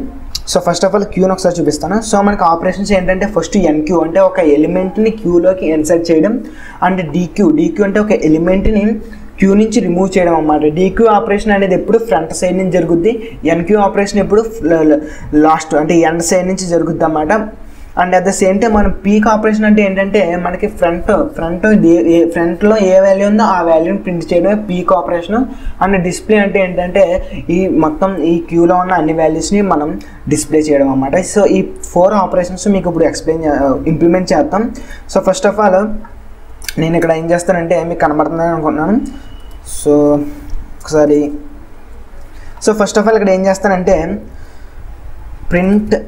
సో ఫస్ట్ ఆఫ్ ఆల్ క్యూని ఒకసారి చూపిస్తాను సో మనకి ఆపరేషన్స్ ఏంటంటే ఫస్ట్ ఎన్క్యూ అంటే ఒక ఎలిమెంట్ని క్యూలోకి ఇన్సర్ట్ చేయడం అండ్ డీక్యూ డీక్యూ అంటే ఒక ఎలిమెంట్ని క్యూ నుంచి రిమూవ్ చేయడం అన్నమాట డీక్యూ ఆపరేషన్ అనేది ఎప్పుడు ఫ్రంట్ సైడ్ నుంచి జరుగుద్ది ఎన్క్యూ ఆపరేషన్ ఎప్పుడు లాస్ట్ అంటే ఎండ్ సైడ్ నుంచి జరుగుద్ది అన్నమాట and at the same time మనం పీక్ ఆపరేషన్ అంటే ఏంటంటే మనకి ఫ్రంట్ ఫ్రంట్ ఫ్రంట్లో ఏ వాల్యూ ఉందో ఆ వాల్యూని ప్రింట్ చేయడమే పీక్ ఆపరేషన్ అండ్ డిస్ప్లే అంటే ఏంటంటే ఈ మొత్తం ఈ క్యూలో ఉన్న అన్ని వాల్యూస్ని మనం డిస్ప్లే చేయడం అన్నమాట సో ఈ ఫోర్ ఆపరేషన్స్ మీకు ఇప్పుడు ఎక్స్ప్లెయిన్ ఇంప్లిమెంట్ చేస్తాం సో ఫస్ట్ ఆఫ్ ఆల్ నేను ఇక్కడ ఏం చేస్తానంటే మీకు కనబడుతుందని అనుకుంటున్నాను సో ఒకసారి సో ఫస్ట్ ఆఫ్ ఆల్ ఇక్కడ ఏం చేస్తానంటే ప్రింట్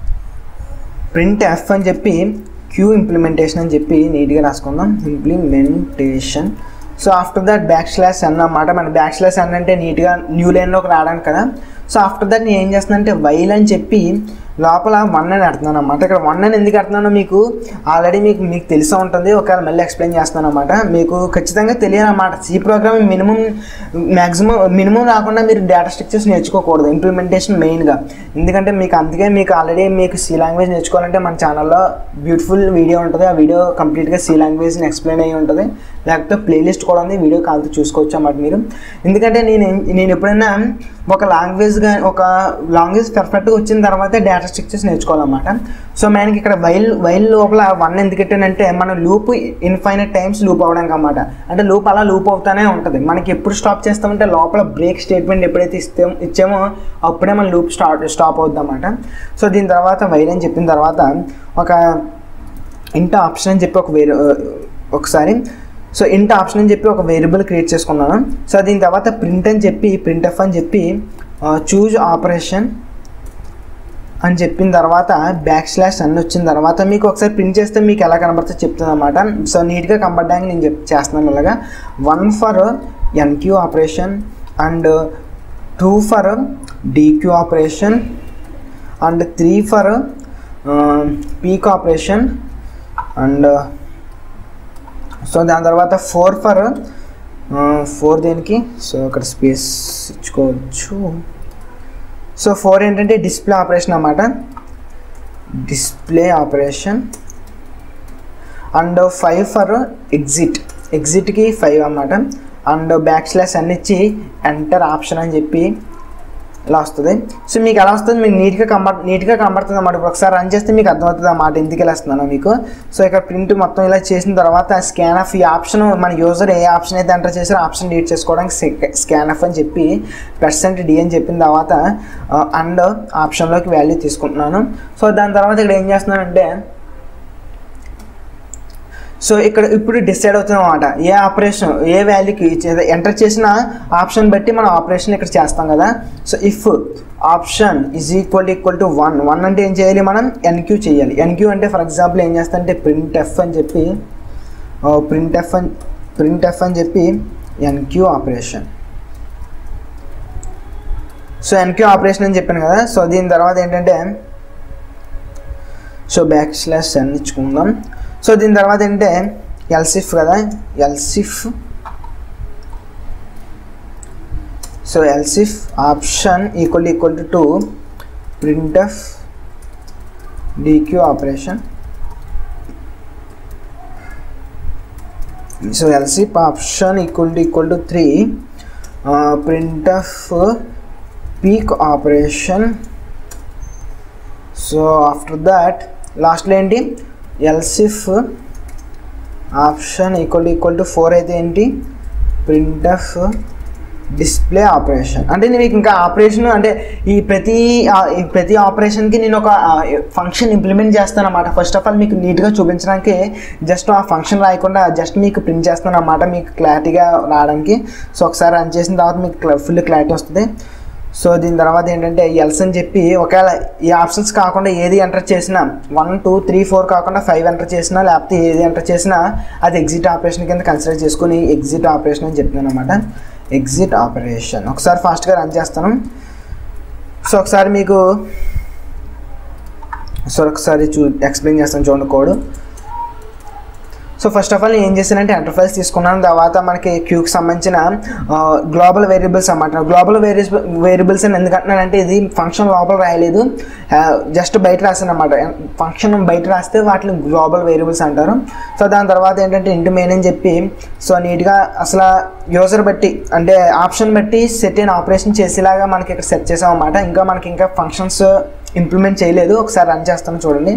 ప్రింట్ ఎఫ్ అని చెప్పి క్యూ ఇంప్లిమెంటేషన్ అని చెప్పి నీట్గా రాసుకుందాం implementation so after that back slash అన్న అన్నమాట మన బ్యాక్ స్లాష్ అన్న అంటే నీట్గా న్యూ లైన్లోకి రావడానికి కదా సో ఆఫ్టర్ దట్ నేను ఏం చేస్తున్నానంటే వైల్ అని చెప్పి లోపల వన్ అని పెడుతున్నాను అనమాట ఇక్కడ వన్ అని ఎందుకు పెడుతున్నానో మీకు ఆల్రెడీ మీకు మీకు తెలిసే ఉంటుంది ఒకవేళ మళ్ళీ ఎక్స్ప్లెయిన్ చేస్తాను అనమాట మీకు ఖచ్చితంగా తెలియాలన్నమాట C programming minimum maximum minimum రాకుండా మీరు డేటా స్ట్రక్చర్స్ నేర్చుకోకూడదు ఇంప్లిమెంటేషన్ మెయిన్గా ఎందుకంటే మీకు అందుకే మీకు ఆల్రెడీ మీకు సి లాంగ్వేజ్ నేర్చుకోవాలంటే మన ఛానల్లో బ్యూటిఫుల్ వీడియో ఉంటుంది ఆ వీడియో కంప్లీట్గా సి లాంగ్వేజ్ని ఎక్స్ప్లెయిన్ అయ్యి ఉంటుంది లేకపోతే ప్లేలిస్ట్ కూడా ఉంది వీడియో కాల్తో చూసుకోవచ్చు అన్నమాట మీరు ఎందుకంటే నేను నేను ఎప్పుడైనా ఒక లాంగ్వేజ్గా ఒక లాంగ్వేజ్ పర్ఫెక్ట్గా వచ్చిన తర్వాతే డేటా స్ట్రక్చర్స్ నేర్చుకోవాలన్నమాట సో మనకి ఇక్కడ వైల్ వైల్ లోపల వన్ ఎందుకు పెట్టానంటే మన లూప్ ఇన్ఫైనట్ టైమ్స్ లూప్ అవ్వడానికి అన్నమాట అంటే లూప్ అలా లూప్ అవుతానే ఉంటుంది మనకి ఎప్పుడు స్టాప్ చేస్తామంటే లోపల బ్రేక్ స్టేట్మెంట్ ఎప్పుడైతే ఇస్తే ఇచ్చామో అప్పుడే మన లూప్ స్టార్ట్ స్టాప్ అవుద్ది అన్నమాట సో దీని తర్వాత వైల్ అని చెప్పిన తర్వాత ఒక ఇంట ఆప్షన్ అని చెప్పి ఒక వేరే ఒకసారి సో ఇంట ఆప్షన్ అని చెప్పి ఒక వేరియబుల్ క్రియేట్ చేసుకున్నాను సో దీని తర్వాత ప్రింట్ అని చెప్పి ప్రింట్ ఎఫ్ అని చెప్పి చూజ్ ఆపరేషన్ అని చెప్పిన తర్వాత బ్యాక్ స్లాష్ అన్ని వచ్చిన తర్వాత మీకు ఒకసారి ప్రింట్ చేస్తే మీకు ఎలా కనబడుతుందో చెప్తుంది అనమాట సో నీట్గా కనబడడానికి నేను చెప్ చేస్తున్నాను ఇలాగా one for enqueue operation and two for dequeue operation and three for peek operation and so దాని తర్వాత ఫోర్ ఫర్ ఫోర్ దేనికి సో ఇక్కడ స్పేస్ ఇచ్చుకోవచ్చు సో ఫోర్ ఏంటంటే డిస్ప్లే ఆపరేషన్ అన్నమాట display operation and five for exit ఎగ్జిట్కి five అన్నమాట and back slash అన్ని ఇచ్చి ఎంటర్ ఆప్షన్ అని చెప్పి ఇలా వస్తుంది సో మీకు ఎలా వస్తుంది మీకు నీట్గా కంబర్ నీట్గా కనబడుతుంది అన్నమాట ఇప్పుడు ఒకసారి రన్ చేస్తే మీకు అర్థమవుతుంది అన్నమాట ఎందుకు ఇలా వస్తున్నాను మీకు సో ఇక్కడ ప్రింట్ మొత్తం ఇలా చేసిన తర్వాత స్కాన్ ఆఫ్ ఈ ఆప్షన్ మన యూజర్ ఏ ఆప్షన్ అయితే ఎంటర్ చేసారో ఆప్షన్ డీట్ చేసుకోవడానికి స్కాన్ ఆఫ్ అని చెప్పి పర్సెంట్ డి అని చెప్పిన తర్వాత అండ్ ఆప్షన్లోకి వాల్యూ తీసుకుంటున్నాను సో దాని తర్వాత ఇక్కడ ఏం చేస్తున్నానంటే సో ఇక్కడ ఇప్పుడు డిసైడ్ అవుతుంది అనమాట ఏ ఆపరేషన్ ఏ వాల్యూకి ఎంటర్ చేసిన ఆప్షన్ బట్టి మనం ఆపరేషన్ ఇక్కడ చేస్తాం కదా so if option is equal equal to one one అంటే ఏం చేయాలి మనం ఎన్క్యూ చేయాలి ఎన్క్యూ అంటే ఫర్ ఎగ్జాంపుల్ ఏం చేస్తా అంటే ప్రింట్ ఎఫ్ అని చెప్పి ప్రింట్ ఎఫ్ అని ప్రింట్ ఎఫ్ అని చెప్పి enqueue operation so enqueue operation అని చెప్పాను కదా సో దీని తర్వాత ఏంటంటే సో బ్యాక్ స్లాష్ ఎన్ ఇచ్చుకుందాం సో దీని తర్వాత ఏంటంటే ఎల్సిఫ్ కదా else if so else if option equal equal to two print F dequeue operation so else if option equal to equal to three print F peek operation so after that లాస్ట్లో ఏంటి else if option equal equal to four అయితే ఏంటి print of display operation అంటే నేను మీకు ఇంకా operation అంటే ఈ ప్రతి ఈ ప్రతి ఆపరేషన్కి నేను ఒక ఫంక్షన్ ఇంప్లిమెంట్ చేస్తాను అనమాట ఫస్ట్ ఆఫ్ ఆల్ మీకు నీట్గా చూపించడానికి జస్ట్ ఆ ఫంక్షన్ రాయకుండా జస్ట్ మీకు ప్రింట్ చేస్తాను అనమాట మీకు క్లారిటీగా రావడానికి సో ఒకసారి రన్ చేసిన తర్వాత మీకు ఫుల్ క్లారిటీ వస్తుంది సో దీని తర్వాత ఏంటంటే ఎల్స్ అని చెప్పి ఒకవేళ ఈ ఆప్షన్స్ కాకుండా ఏది ఎంటర్ చేసినా వన్ టూ త్రీ ఫోర్ కాకుండా ఫైవ్ ఎంటర్ చేసినా లేకపోతే ఏది ఎంటర్ చేసినా అది ఎగ్జిట్ ఆపరేషన్ కింద కన్సిడర్ చేసుకుని ఎగ్జిట్ ఆపరేషన్ అని చెప్తున్నాను అనమాట ఎగ్జిట్ ఆపరేషన్ ఒకసారి ఫాస్ట్గా రన్ చేస్తాను సో ఒకసారి మీకు సో ఒకసారి చూ ఎక్స్ప్లెయిన్ చేస్తాను చూడండి code so first of all నేను ఏం చేశానంటే ఎంటర్ ఫైల్స్ తీసుకున్నాను తర్వాత మనకి క్యూకి సంబంధించిన గ్లోబల్ వేరియబుల్స్ అన్నమాట గ్లోబల్ వేరియబుల్స్ వేరియబుల్స్ అని ఎందుకంటున్నానంటే ఇది ఫంక్షన్ లోపల రాయలేదు జస్ట్ బయట రాశాను అనమాట ఫంక్షన్ బయట రాస్తే వాటిని గ్లోబల్ వేరియబుల్స్ అంటారు సో దాని తర్వాత ఏంటంటే ఇంటి మెయిన్ అని చెప్పి సో నీట్గా అసలు యూజర్ బట్టి అంటే ఆప్షన్ బట్టి సెట్ అయిన ఆపరేషన్ చేసేలాగా మనకి ఇక్కడ సెట్ చేసాం అన్నమాట ఇంకా మనకి ఇంకా ఫంక్షన్స్ ఇంప్లిమెంట్ చేయలేదు ఒకసారి రన్ చేస్తాను చూడండి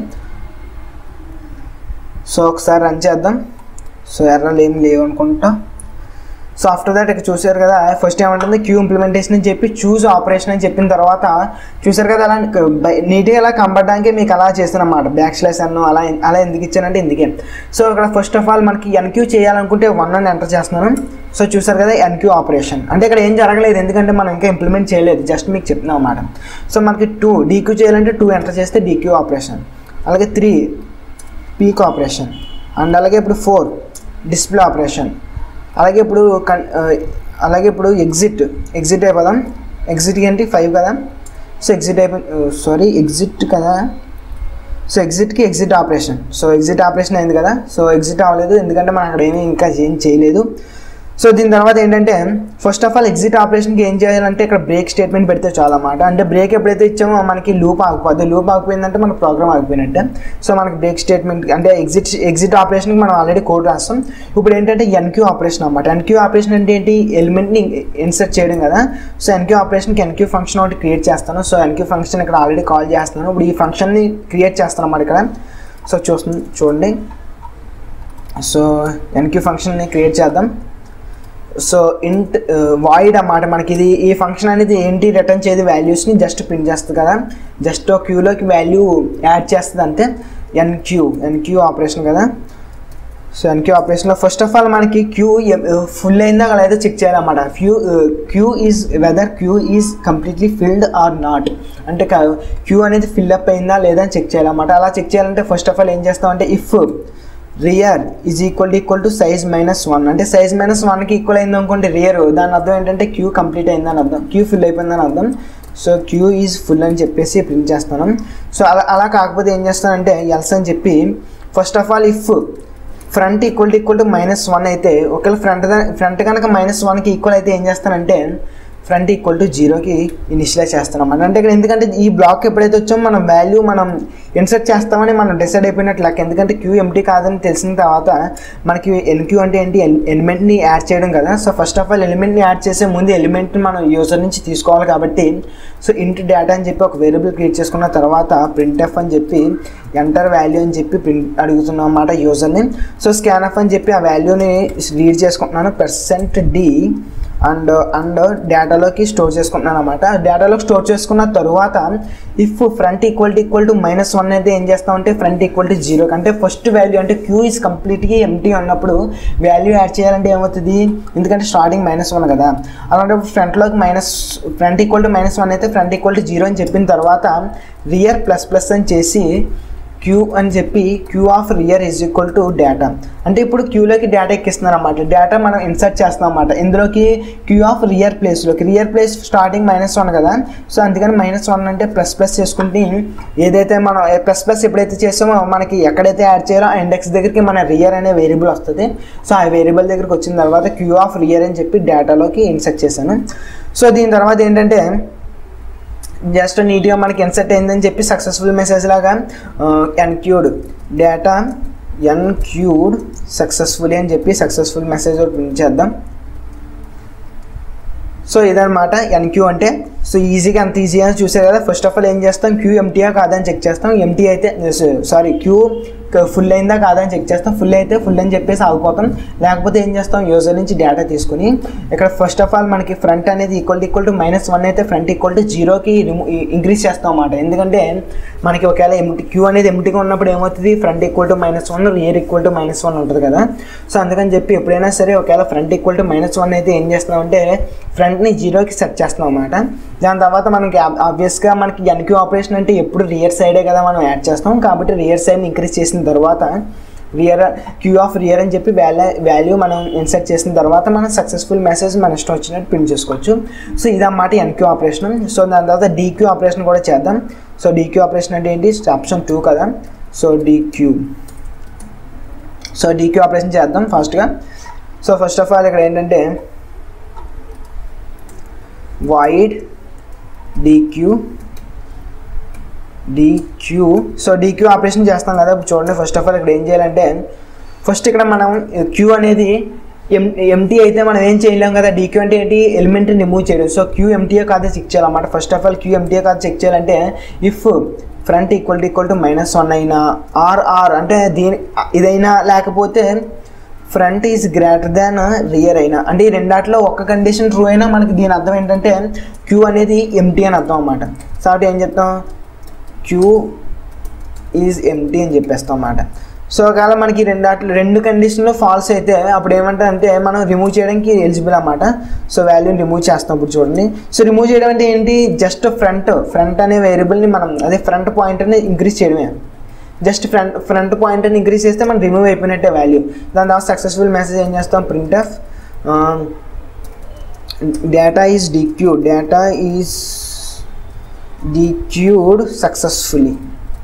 సో ఒకసారి రన్ చేద్దాం సో ఎర్రలు ఏం లేవు అనుకుంటా సో ఆఫ్టర్ దట్ ఇక్కడ చూసారు కదా ఫస్ట్ ఏమంటుంది క్యూ ఇంప్లిమెంటేషన్ అని చెప్పి చూస్ ఆపరేషన్ అని చెప్పిన తర్వాత చూసారు కదా అలా నీట్గా ఇలా కంపడడానికి మీకు అలా చేస్తానమాట బ్యాక్ స్లాష్ అన్ను అలా అలా ఎందుకు ఇచ్చానంటే ఇందుకే సో ఇక్కడ ఫస్ట్ ఆఫ్ ఆల్ మనకి ఎన్క్యూ చేయాలనుకుంటే వన్ అని ఎంటర్ చేస్తున్నాను సో చూసారు కదా ఎన్క్యూ ఆపరేషన్ అంటే ఇక్కడ ఏం జరగలేదు ఎందుకంటే మనం ఇంకా ఇంప్లిమెంట్ చేయలేదు జస్ట్ మీకు చెప్తున్నాం అన్నమాట సో మనకి టూ డీక్యూ చేయాలంటే టూ ఎంటర్ చేస్తే డీక్యూ ఆపరేషన్ అలాగే త్రీ పీక్ ఆపరేషన్ అండ్ అలాగే ఇప్పుడు ఫోర్ డిస్ప్లే ఆపరేషన్ అలాగే ఇప్పుడు కన్ అలాగే ఇప్పుడు ఎగ్జిట్ ఎగ్జిట్ అయిపోదాం ఎగ్జిట్ ఏంటి ఫైవ్ కదా సో ఎగ్జిట్ అయిపో సారీ ఎగ్జిట్ కదా సో ఎగ్జిట్కి exit operation so exit operation అయింది కదా సో ఎగ్జిట్ అవ్వలేదు ఎందుకంటే మనం అక్కడ ఏమీ ఇంకా ఏం చేయలేదు సో దీని తర్వాత ఏంటంటే ఫస్ట్ ఆఫ్ ఆల్ ఎగ్జిట్ ఆపరేషన్కి ఏం చేయాలంటే ఇక్కడ బ్రేక్ స్టేట్మెంట్ పెడితే చాలా అన్నమాట అంటే బ్రేక్ ఎప్పుడైతే ఇచ్చామో మనకి లూప్ ఆగిపోద్ది లూప్ ఆగిపోయిందంటే మన ప్రోగ్రామ్ ఆగిపోయినట్టే సో మనకి బ్రేక్ స్టేట్మెంట్ అంటే ఎగ్జిట్ ఎగ్జిట్ ఆపరేషన్కి మనం ఆల్రెడీ కోడ్ రాస్తాం ఇప్పుడు ఏంటంటే ఎన్క్యూ ఆపరేషన్ అనమాట ఎన్క్యూ ఆపరేషన్ అంటే ఏంటి ఎలిమెంట్ని ఇన్సర్ట్ చేయడం కదా సో ఎన్క్యూ ఆపరేషన్కి ఎన్క్యూ ఫంక్షన్ ఒకటి క్రియేట్ చేస్తాను సో ఎన్క్యూ ఫంక్షన్ ఇక్కడ ఆల్రెడీ కాల్ చేస్తున్నాను ఇప్పుడు ఈ ఫంక్షన్ని క్రియేట్ చేస్తాను అన్నమాట ఇక్కడ సో చూస్తుంది చూడండి సో ఎన్క్యూ ఫంక్షన్ని క్రియేట్ చేద్దాం సో ఇంట్ వాయిడ్ అన్నమాట మనకి ఇది ఈ ఫంక్షన్ అనేది ఏంటి రిటర్న్ చేయదు వాల్యూస్ని జస్ట్ ప్రింట్ చేస్తుంది కదా జస్ట్ క్యూలోకి వాల్యూ యాడ్ చేస్తుంది అంతే ఎన్క్యూ ఎన్క్యూ ఆపరేషన్ కదా సో ఎన్క్యూ ఆపరేషన్లో ఫస్ట్ ఆఫ్ ఆల్ మనకి క్యూ ఫుల్ అయిందా లేదా చెక్ చేయాలన్నమాట queue queue is whether queue is completely filled or not అంటే క్యూ అనేది ఫిల్ అప్ అయిందా లేదా అని చెక్ చేయాలన్నమాట అలా చెక్ చేయాలంటే ఫస్ట్ ఆఫ్ ఆల్ ఏం చేస్తామంటే if rear is equal to equal to size minus one అంటే సైజ్ మైనస్ వన్కి ఈక్వల్ అయింది అనుకోండి రియర్ దాని అర్థం ఏంటంటే క్యూ కంప్లీట్ అయిందని అర్థం క్యూ ఫిల్ అయిపోయిందని అర్థం సో క్యూ ఈజ్ ఫుల్ అని చెప్పేసి ప్రింట్ చేస్తాను సో అలా అలా కాకపోతే ఏం చేస్తానంటే ఎల్స్ అని చెప్పి first of all if front equal to equal to minus one అయితే ఒకవేళ ఫ్రంట్ ఫ్రంట్ కనుక మైనస్ వన్కి ఈక్వల్ అయితే ఏం చేస్తానంటే ఫ్రంట్ ఈక్వల్ టు జీరోకి ఇనిషియలైజ్ చేస్తున్నాం అన్నమాట అంటే ఇక్కడ ఎందుకంటే ఈ బ్లాక్ ఎప్పుడైతే వచ్చామో మనం వాల్యూ మనం ఇన్సర్ట్ చేస్తామని మనం డిసైడ్ అయిపోయినట్లు లెక్క ఎందుకంటే క్యూ ఎంటీ కాదని తెలిసిన తర్వాత మనకి ఎన్క్యూ అంటే ఏంటి ఎలిమెంట్ని యాడ్ చేయడం కదా సో ఫస్ట్ ఆఫ్ ఆల్ ఎలిమెంట్ని యాడ్ చేసే ముందు ఎలిమెంట్ని మనం యూజర్ నుంచి తీసుకోవాలి కాబట్టి సో ఇంటి డేటా అని చెప్పి ఒక వేరియబుల్ క్రియేట్ చేసుకున్న తర్వాత ప్రింట్ ఎఫ్ అని చెప్పి ఎంటర్ వాల్యూ అని చెప్పి ప్రింట్ అడుగుతున్నాం అన్నమాట యూజర్ని సో స్కాన్ ఎఫ్ అని చెప్పి ఆ వాల్యూని రీడ్ చేసుకుంటున్నాను percent D and and డేటాలోకి store చేసుకుంటున్నాను అనమాట డేటాలోకి స్టోర్ చేసుకున్న తరువాత if front equal to equal to minus one అయితే ఏం చేస్తామంటే ఫ్రంట్ ఈక్వల్ టు జీరో అంటే ఫస్ట్ వాల్యూ అంటే క్యూ ఈజ్ కంప్లీట్గా ఎంటీ ఉన్నప్పుడు వాల్యూ యాడ్ చేయాలంటే ఏమవుతుంది ఎందుకంటే స్టార్టింగ్ మైనస్ వన్ కదా అలాంటప్పుడు ఫ్రంట్లోకి minus front equal to minus one అయితే ఫ్రంట్ ఈక్వల్ టు జీరో అని చెప్పిన తర్వాత రియర్ ప్లస్ ప్లస్ అని చేసి క్యూ అని చెప్పి queue of rear is equal to data అంటే ఇప్పుడు క్యూలోకి డేటా ఎక్కిస్తున్నారు అనమాట డేటా మనం ఇన్సర్ట్ చేస్తాం అనమాట ఇందులోకి క్యూ ఆఫ్ రియర్ ప్లేస్లోకి rear place starting minus one కదా సో అందుకని మైనస్ వన్ అంటే ప్లస్ ప్లస్ చేసుకుంటే ఏదైతే మనం ప్లస్ ప్లస్ ఎప్పుడైతే చేసామో మనకి ఎక్కడైతే యాడ్ చేయాలో ఆ ఇండెక్స్ దగ్గరికి మన రియర్ అనే వేరియబుల్ వస్తుంది సో ఆ వేరియబుల్ దగ్గరికి వచ్చిన తర్వాత క్యూ ఆఫ్ రియర్ అని చెప్పి డేటాలోకి ఇన్సర్ట్ చేశాను సో దీని తర్వాత ఏంటంటే జస్ట్ నీట్గా మనకి ఇన్సర్ట్ అయిందని చెప్పి సక్సెస్ఫుల్ మెసేజ్ లాగా ఎన్క్యూడ్ డేటా ఎన్క్యూడ్ సక్సెస్ఫుల్లీ అని చెప్పి సక్సెస్ఫుల్ మెసేజ్ ప్రింట్ చేద్దాం సో ఇదనమాట ఎన్క్యూ అంటే సో ఈజీగా అంత ఈజీగా చూసారు కదా ఫస్ట్ ఆఫ్ ఆల్ ఏం చేస్తాం క్యూ ఎంటీయా కాదని చెక్ చేస్తాం ఎంటీ అయితే సారీ క్యూ ఫుల్ అయిందా కాదని చెక్ చేస్తాం ఫుల్ అయితే ఫుల్ అని చెప్పేసి ఆగిపోతాం లేకపోతే ఏం చేస్తాం యూజర్ నుంచి డేటా తీసుకుని ఇక్కడ ఫస్ట్ ఆఫ్ ఆల్ మనకి ఫ్రంట్ అనేది equal to equal to minus one అయితే ఫ్రంట్ ఈక్వల్ టు జీరోకి ఇంక్రీజ్ చేస్తాం అన్నమాట ఎందుకంటే మనకి ఒకవేళ ఎంటీ క్యూ అనేది ఎంటీగా ఉన్నప్పుడు ఏమవుతుంది front equal to minus one rear equal to minus one ఉంటుంది కదా సో అందుకని చెప్పి ఎప్పుడైనా సరే ఒకవేళ front equal to minus one అయితే ఏం చేస్తామంటే ఫ్రంట్ని జీరోకి సెట్ చేస్తాం అన్నమాట దాని తర్వాత మనకి ఆబ్వియస్గా మనకి ఎన్క్యూ ఆపరేషన్ అంటే ఎప్పుడు రియర్ సైడే కదా మనం యాడ్ చేస్తాం కాబట్టి రియర్ సైడ్ని ఇంక్రీజ్ చేసిన తర్వాత రియర్ క్యూ ఆఫ్ రియర్ అని చెప్పి వాల్యూ వాల్యూ మనం ఇన్సర్ట్ చేసిన తర్వాత మనం సక్సెస్ఫుల్ మెసేజ్ మన ఇష్టం వచ్చినట్టు ప్రింట్ చేసుకోవచ్చు సో ఇదన్నమాట ఎన్క్యూ ఆపరేషన్ సో దాని తర్వాత డీక్యూ ఆపరేషన్ కూడా చేద్దాం సో డీక్యూ ఆపరేషన్ అంటే ఏంటి ఆప్షన్ టూ కదా so dequeue so dequeue operation చేద్దాం ఫాస్ట్గా సో ఫస్ట్ ఆఫ్ ఆల్ ఇక్కడ ఏంటంటే void dequeue dequeue so dequeue operation చేస్తాం కదా ఇప్పుడు చూడండి ఫస్ట్ ఆఫ్ ఆల్ ఇక్కడ ఏం చేయాలంటే ఫస్ట్ ఇక్కడ మనం క్యూ అనేది ఎం ఎంటీ అయితే మనం ఏం చేయలేం కదా డీక్యూ అంటే ఏంటి ఎలిమెంట్ రిమూవ్ చేయడం సో క్యూ ఎంటీఏ కాదా చెక్ చేయాలన్నమాట ఫస్ట్ ఆఫ్ ఆల్ క్యూ ఎంటీఏ కాదా చెక్ చేయాలంటే if front equal to equal to minus one అయినా ఆర్ ఆర్ అంటే దీని ఇదైనా లేకపోతే front is greater than rear అయినా అంటే ఈ రెండాట్లో ఒక్క కండిషన్ ట్రూ అయినా మనకి దీని అర్థం ఏంటంటే క్యూ అనేది ఎంటీ అని అర్థం అనమాట సో కాబట్టి ఏం చెప్తాం క్యూ ఈజ్ ఎంటీ అని చెప్పేస్తాం అన్నమాట సో ఒకవేళ మనకి రెండు అట్లా రెండు కండిషన్లో ఫాల్స్ అయితే అప్పుడు ఏమంటారు అంటే మనం రిమూవ్ చేయడానికి ఎలిజిబుల్ అన్నమాట సో వాల్యూని రిమూవ్ చేస్తాం ఇప్పుడు చూడండి సో రిమూవ్ చేయడం అంటే ఏంటి జస్ట్ ఫ్రంట్ ఫ్రంట్ అనే వేరియబుల్ని మనం అదే ఫ్రంట్ పాయింట్ని ఇంక్రీజ్ చేయడమే జస్ట్ ఫ్రంట్ ఫ్రంట్ పాయింట్ని ఇంక్రీజ్ చేస్తే మనం రిమూవ్ అయిపోయినట్టే వాల్యూ దాని తర్వాత సక్సెస్ఫుల్ మెసేజ్ ఏం చేస్తాం print of data is dequeue data is dequeued successfully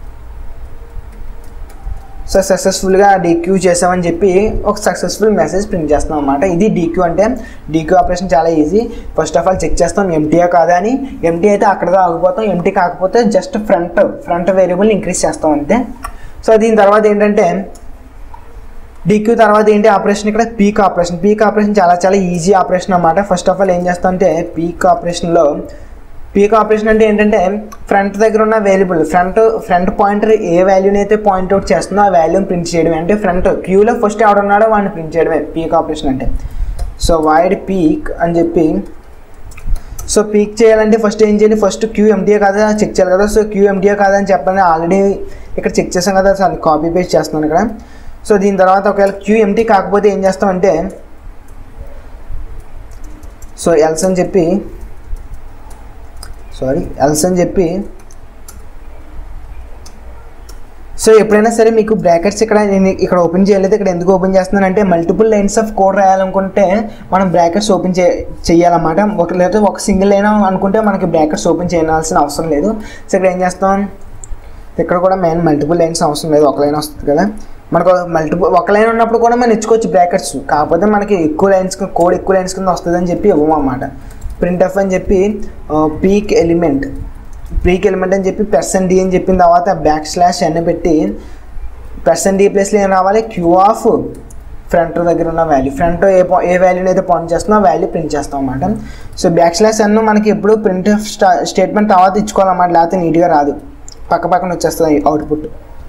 so సక్సెస్ఫుల్గా డీక్యూ చేసామని చెప్పి ఒక సక్సెస్ఫుల్ మెసేజ్ ప్రింట్ చేస్తాం అనమాట ఇది డీక్యూ అంటే డీక్యూ ఆపరేషన్ చాలా easy first of all check చేస్తాం ఎంటీఏ కాదా అని ఎంటీ అయితే అక్కడతో ఆగిపోతాం ఎంటీ కాకపోతే just front front variable increase చేస్తాం అంతే సో దీని తర్వాత ఏంటంటే డీక్యూ తర్వాత ఏంటి ఆపరేషన్ ఇక్కడ పీక్ ఆపరేషన్ పీక్ ఆపరేషన్ చాలా చాలా ఈజీ ఆపరేషన్ అనమాట ఫస్ట్ ఆఫ్ ఆల్ ఏం చేస్తాం అంటే పీక్ ఆపరేషన్లో పీక్ ఆపరేషన్ అంటే ఏంటంటే ఫ్రంట్ దగ్గర ఉన్న వేరియబుల్ ఫ్రంట్ ఫ్రంట్ పాయింటర్ ఏ వాల్యూని అయితే పాయింట్అవుట్ చేస్తుందో ఆ వాల్యూని ప్రింట్ చేయడమే అంటే ఫ్రంట్ క్యూలో ఫస్ట్ ఎవడున్నాడో వాడిని ప్రింట్ చేయడమే పీక్ ఆపరేషన్ అంటే సో వైడ్ పీక్ అని చెప్పి సో పీక్ చేయాలంటే ఫస్ట్ ఏం చేయాలి ఫస్ట్ క్యూ ఎంటీఏ కాదా చెక్ చేయాలి కదా సో క్యూ ఎంటీఏ కాదా అని చెప్పని ఆల్రెడీ ఇక్కడ చెక్ చేసాం కదా సో అది కాపీ పేస్ట్ చేస్తున్నాను ఇక్కడ సో దీని తర్వాత ఒకవేళ క్యూ ఎంటీ కాకపోతే ఏం చేస్తామంటే సో ఎల్స్ అని చెప్పి సారీ ఎల్స్ అని చెప్పి సో ఎప్పుడైనా సరే మీకు బ్రాకెట్స్ ఇక్కడ నేను ఇక్కడ ఓపెన్ చేయలేదు ఇక్కడ ఎందుకు ఓపెన్ చేస్తున్నానంటే మల్టిపుల్ లైన్స్ ఆఫ్ కోడ్ రాయాలనుకుంటే మనం బ్రాకెట్స్ ఓపెన్ చే చేయాలన్నమాట ఒక లేదా ఒక సింగిల్ లైన్ అనుకుంటే మనకి బ్రాకెట్స్ ఓపెన్ చేయాల్సిన అవసరం లేదు సో ఇక్కడ ఏం చేస్తాం ఇక్కడ కూడా మెయిన్ మల్టిపుల్ లైన్స్ అవసరం లేదు ఒక లైన్ వస్తుంది కదా మనకు మల్టిపుల్ ఒక లైన్ ఉన్నప్పుడు కూడా మనం ఇచ్చుకోవచ్చు బ్రాకెట్స్ కాకపోతే మనకి ఎక్కువ లైన్స్ కోడ్ ఎక్కువ లైన్స్ కింద వస్తుందని చెప్పి ఇవ్వము అన్నమాట ప్రింట్ ఎఫ్ అని చెప్పి పీక్ ఎలిమెంట్ పీక్ ఎలిమెంట్ అని చెప్పి పర్సెంట్ డి అని చెప్పిన తర్వాత బ్యాక్ స్లాష్ అన్ని పెట్టి పర్సెంట్ డి ప్లేస్లో ఏం రావాలి క్యూ ఆఫ్ ఫ్రంట్ దగ్గర ఉన్న వాల్యూ ఫ్రంట్ ఏ పా ఏ వాల్యూని అయితే పాయింట్ చేస్తున్నా ఆ వాల్యూ ప్రింట్ చేస్తాం అన్నమాట సో బ్యాక్ స్లాష్ అన్న మనకి ఎప్పుడు ప్రింట్ స్టా స్టేట్మెంట్ తర్వాత ఇచ్చుకోవాలన్నమాట లేకపోతే నీట్గా రాదు పక్క పక్కన వచ్చేస్తుంది output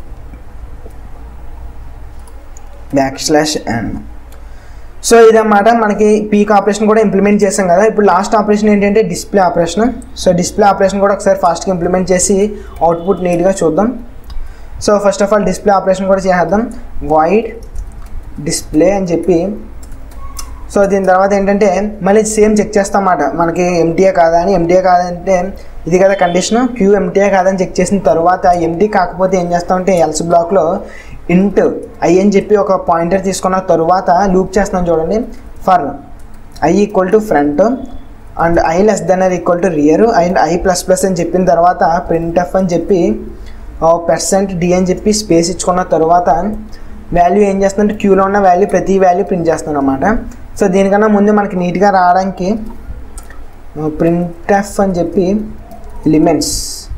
back slash and so ఇదన్నమాట మనకి పీక్ ఆపరేషన్ కూడా ఇంప్లిమెంట్ చేసాం కదా ఇప్పుడు లాస్ట్ ఆపరేషన్ ఏంటంటే display operation so display operation కూడా ఒకసారి ఫాస్ట్గా ఇంప్లిమెంట్ చేసి అవుట్పుట్ నీట్గా చూద్దాం so first of all display operation కూడా చేసేద్దాం వైడ్ డిస్ప్లే అని చెప్పి సో దీని తర్వాత ఏంటంటే మళ్ళీ సేమ్ చెక్ చేస్తామన్నమాట మనకి ఎంటీఏ కాదా అని ఎంటీఏ కాదంటే ఇది కదా కండిషన్ క్యూ ఎంటీఏ కాదని చెక్ చేసిన తర్వాత ఎంటీ కాకపోతే ఏం చేస్తామంటే ఎల్స్ బ్లాక్లో ఇంట్ ఐ అని చెప్పి ఒక పాయింటర్ తీసుకున్న తరువాత లూప్ చేస్తున్నాం చూడండి for I equal to front and I less than or equal to rear and I plus plus అని చెప్పిన తర్వాత ప్రింట్ ఎఫ్ అని చెప్పి పర్సెంట్ డి అని చెప్పి స్పేస్ ఇచ్చుకున్న తర్వాత వాల్యూ ఏం చేస్తుందంటే క్యూలో ఉన్న వాల్యూ ప్రతి వాల్యూ ప్రింట్ చేస్తాను అనమాట సో దీనికన్నా ముందు మనకి నీట్గా రావడానికి ప్రింట్ ఎఫ్ అని చెప్పి ఎలిమెంట్స్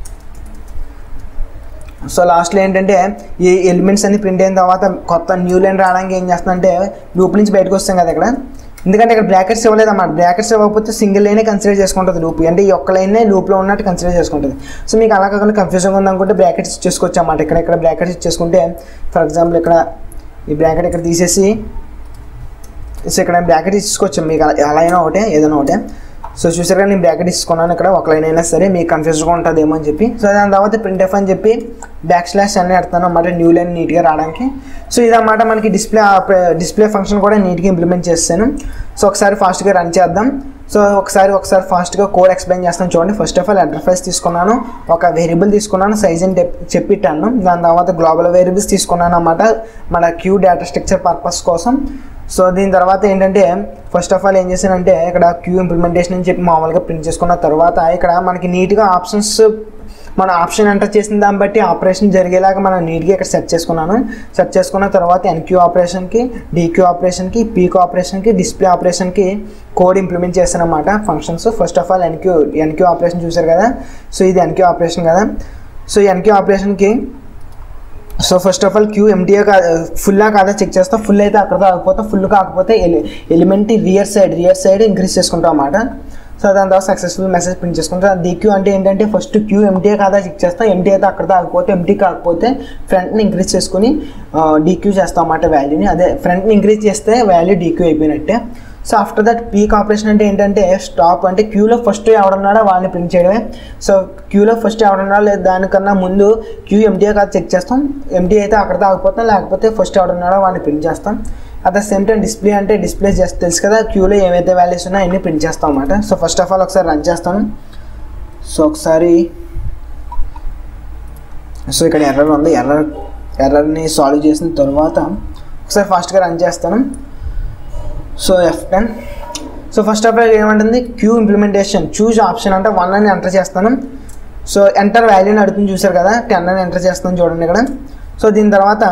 సో లాస్ట్లో ఏంటంటే ఈ ఎలిమెంట్స్ అన్ని ప్రింట్ అయిన తర్వాత కొత్త న్యూ లైన్ రావడానికి ఏం చేస్తుందంటే లూప్ నుంచి బయటకు వస్తాం కదా ఇక్కడ ఎందుకంటే ఇక్కడ బ్రాకెట్స్ ఇవ్వలేదు అన్నమాట బ్రాకెట్స్ ఇవ్వకపోతే సింగిల్ లైనే కన్సిడర్ చేసుకుంటుంది లూప్ అంటే ఈ ఒక్క లైనే లూప్లో ఉన్నట్టు కన్సిడర్ చేసుకుంటుంది సో మీకు అలా కాకుండా కన్ఫ్యూజన్గా ఉందనుకుంటే బ్రాకెట్స్ ఇచ్చేసుకోవచ్చు అన్నమాట ఇక్కడ ఇక్కడ బ్రాకెట్స్ ఇచ్చేసుకుంటే ఫర్ ఎగ్జాంపుల్ ఇక్కడ ఈ బ్రాకెట్ ఇక్కడ తీసేసి సో ఇక్కడ బ్రాకెట్ ఇచ్చుకోవచ్చు మీకు అలా ఎలా అయినా ఒకటే ఏదైనా ఒకటే సో చూసారుగా నేను బ్రాకెట్ ఇచ్చుకున్నాను ఇక్కడ ఒక లైన్ అయినా సరే మీకు కన్ఫ్యూజ్గా ఉంటుందేమో అని చెప్పి సో దాని తర్వాత ప్రింట్ ఎఫ్ అని చెప్పి బ్యాక్ స్లాష్ అన్నీ పెడతాను అన్నమాట న్యూ లైన్ నీట్గా రావడానికి సో ఇదన్నమాట మనకి డిస్ప్లే డిస్ప్లే ఫంక్షన్ కూడా నీట్గా ఇంప్లిమెంట్ చేస్తాను సో ఒకసారి ఫాస్ట్గా రన్ చేద్దాం సో ఒకసారి ఒకసారి ఫాస్ట్గా కోడ్ ఎక్స్ప్లెయిన్ చేస్తాను చూడండి ఫస్ట్ ఆఫ్ ఆల్ అడ్రఫైస్ తీసుకున్నాను ఒక వేరియబుల్ తీసుకున్నాను సైజ్ అని చెప్పిట్టాను దాని తర్వాత గ్లోబల్ వేరియబుల్స్ తీసుకున్నాను అన్నమాట మన క్యూ డేటా స్ట్రక్చర్ పర్పస్ కోసం సో దీని తర్వాత ఏంటంటే ఫస్ట్ ఆఫ్ ఆల్ ఏం చేశానంటే ఇక్కడ క్యూ ఇంప్లిమెంటేషన్ అని చెప్పి మామూలుగా ప్రింట్ చేసుకున్న తర్వాత ఇక్కడ మనకి నీట్గా ఆప్షన్స్ మనం ఆప్షన్ ఎంటర్ చేసిన దాన్ని బట్టి ఆపరేషన్ జరిగేలాగా మనం నీట్గా ఇక్కడ సెట్ చేసుకున్నాను సెట్ చేసుకున్న తర్వాత ఎన్క్యూ ఆపరేషన్కి డీక్యూ ఆపరేషన్కి పీక్ ఆపరేషన్కి డిస్ప్లే ఆపరేషన్కి కోడ్ ఇంప్లిమెంట్ చేస్తాను అనమాట functions first of all enqueue enqueue operation చూసారు కదా సో ఇది ఎన్క్యూ ఆపరేషన్ కదా సో ఎన్క్యూ ఆపరేషన్కి so first of all queue ఎంటీఏ కా ఫుల్లా కాదా చెక్ చేస్తాం ఫుల్ అయితే అక్కడ కాకపోతే ఫుల్ కాకపోతే ఎలి element rear side rear side increase చేసుకుంటాం అన్నమాట సో దాని తర్వాత సక్సెస్ఫుల్ మెసేజ్ ప్రింట్ చేసుకుంటాం డీక్యూ అంటే ఏంటంటే ఫస్ట్ క్యూ ఎంటీఏ కాదా చెక్ చేస్తాం ఎంటీ అయితే అక్కడ కాకపోతే ఎంటీ కాకపోతే ఫ్రంట్ని ఇంక్రీజ్ చేసుకుని డీక్యూ చేస్తాం అన్నమాట వాల్యూని అదే ఫ్రంట్ని ఇంక్రీజ్ చేస్తే వాల్యూ డీక్యూ అయిపోయినట్టే so after that peek operation అంటే ఏంటంటే స్టాప్ అంటే క్యూలో ఫస్ట్ ఎవడున్నాడో వాళ్ళని ప్రింట్ చేయడమే సో క్యూలో ఫస్ట్ ఎవడున్నాడో లేదా దానికన్నా ముందు క్యూ ఎంటీ కాదు చెక్ చేస్తాం ఎంటీ అయితే అక్కడ తాగిపోతాం లేకపోతే ఫస్ట్ ఎవడున్నాడో వాళ్ళని ప్రింట్ చేస్తాం at the same time display అంటే డిస్ప్లే చేస్తే తెలుసు కదా క్యూలో ఏవైతే వాల్యూస్ ఉన్నాయో అన్నీ ప్రింట్ చేస్తాం అనమాట సో ఫస్ట్ ఆఫ్ ఆల్ ఒకసారి రన్ చేస్తాను సో ఒకసారి సో ఇక్కడ ఎర్రర్ ఉంది ఎర్రర్ ఎర్రర్ని సాల్వ్ చేసిన తర్వాత ఒకసారి ఫాస్ట్గా రన్ చేస్తాను so F ten so first of all ఏమంటుంది క్యూ ఇంప్లిమెంటేషన్ చూజ్ ఆప్షన్ అంటే వన్ అని ఎంటర్ చేస్తాను సో ఎంటర్ వాల్యూని అడుగుతుంది చూసారు కదా టెన్ అని ఎంటర్ చేస్తాను చూడండి ఇక్కడ సో దీని తర్వాత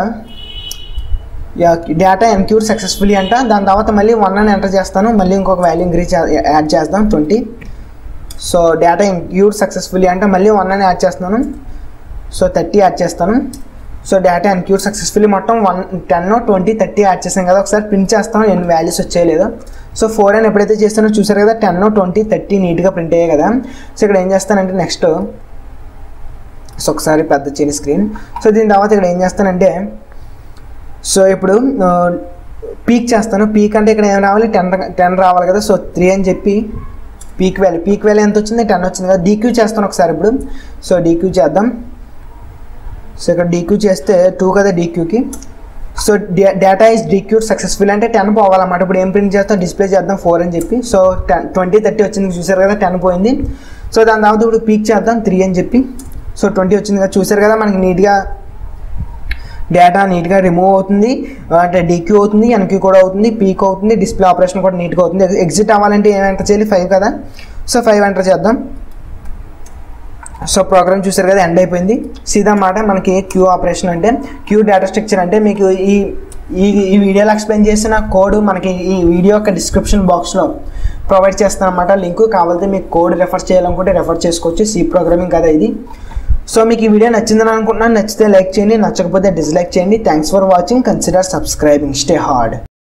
డేటా ఎన్క్యూర్ సక్సెస్ఫుల్లీ అంట దాని తర్వాత మళ్ళీ వన్ అని ఎంటర్ చేస్తాను మళ్ళీ ఇంకొక వాల్యూ ఇంక్రీజ్ యాడ్ చేస్తాం twenty so data enqueued successfully అంటే మళ్ళీ వన్ అని యాడ్ చేస్తున్నాను సో థర్టీ యాడ్ చేస్తాను సో డేటా ఎన్క్యూర్ సక్సెస్ఫుల్లీ మొత్తం one ten twenty thirty add చేసాం కదా ఒకసారి ప్రింట్ చేస్తాం ఎన్ని వాల్యూస్ వచ్చేయలేదు సో ఫోర్ అని ఎప్పుడైతే చేస్తానో చూసారు కదా టెన్ ట్వంటీ థర్టీ నీట్గా ప్రింట్ అయ్యాయి కదా సో ఇక్కడ ఏం చేస్తానంటే నెక్స్ట్ సో ఒకసారి పెద్ద చేయని స్క్రీన్ సో దీని తర్వాత ఇక్కడ ఏం చేస్తానంటే సో ఇప్పుడు పీక్ చేస్తాను పీక్ అంటే ఇక్కడ ఏం రావాలి టెన్ టెన్ రావాలి కదా సో త్రీ అని చెప్పి పీక్ వాల్యూ పీక్ వాల్యూ ఎంత వచ్చింది టెన్ వచ్చింది కదా డీక్యూ చేస్తాను ఒకసారి ఇప్పుడు సో డీక్యూ చేద్దాం సో ఇక్కడ డీక్యూ చేస్తే టూ కదా డీక్యూకి so data is dequeued successful అంటే టెన్ పోవాలన్నమాట ఇప్పుడు ఏం ప్రింట్ చేస్తాం డిస్ప్లే చేద్దాం ఫోర్ అని చెప్పి సో టెన్ ట్వంటీ థర్టీ వచ్చింది చూసారు కదా టెన్ పోయింది సో దాని తర్వాత ఇప్పుడు పీక్ చేద్దాం త్రీ అని చెప్పి సో ట్వంటీ వచ్చింది కదా చూసారు కదా మనకి నీట్గా డేటా నీట్గా రిమూవ్ అవుతుంది అంటే డీక్యూ అవుతుంది ఎన్క్యూ కూడా అవుతుంది పీక్ అవుతుంది డిస్ప్లే ఆపరేషన్ కూడా నీట్గా అవుతుంది ఎగ్జిట్ అవ్వాలంటే ఏం ఎంటర్ చేయాలి ఫైవ్ కదా సో ఫైవ్ ఎంటర్ చేద్దాం సో ప్రోగ్రామ్ చూసారు కదా ఎండ్ అయిపోయింది సీదా మాట మనకి క్యూ ఆపరేషన్ అంటే క్యూ డేటా స్ట్రక్చర్ అంటే మీకు ఈ ఈ ఈ వీడియోలో ఎక్స్ప్లెయిన్ చేసిన కోడ్ మనకి ఈ వీడియో యొక్క డిస్క్రిప్షన్ బాక్స్లో ప్రొవైడ్ చేస్తాను అనమాట లింక్ కావాలంటే మీకు కోడ్ రెఫర్ చేయాలనుకుంటే రెఫర్ చేసుకోవచ్చు సి ప్రోగ్రామింగ్ కదా ఇది సో మీకు ఈ వీడియో నచ్చిందని అనుకుంటున్నాను నచ్చితే లైక్ చేయండి నచ్చకపోతే డిస్లైక్ చేయండి thanks for watching consider subscribing stay hard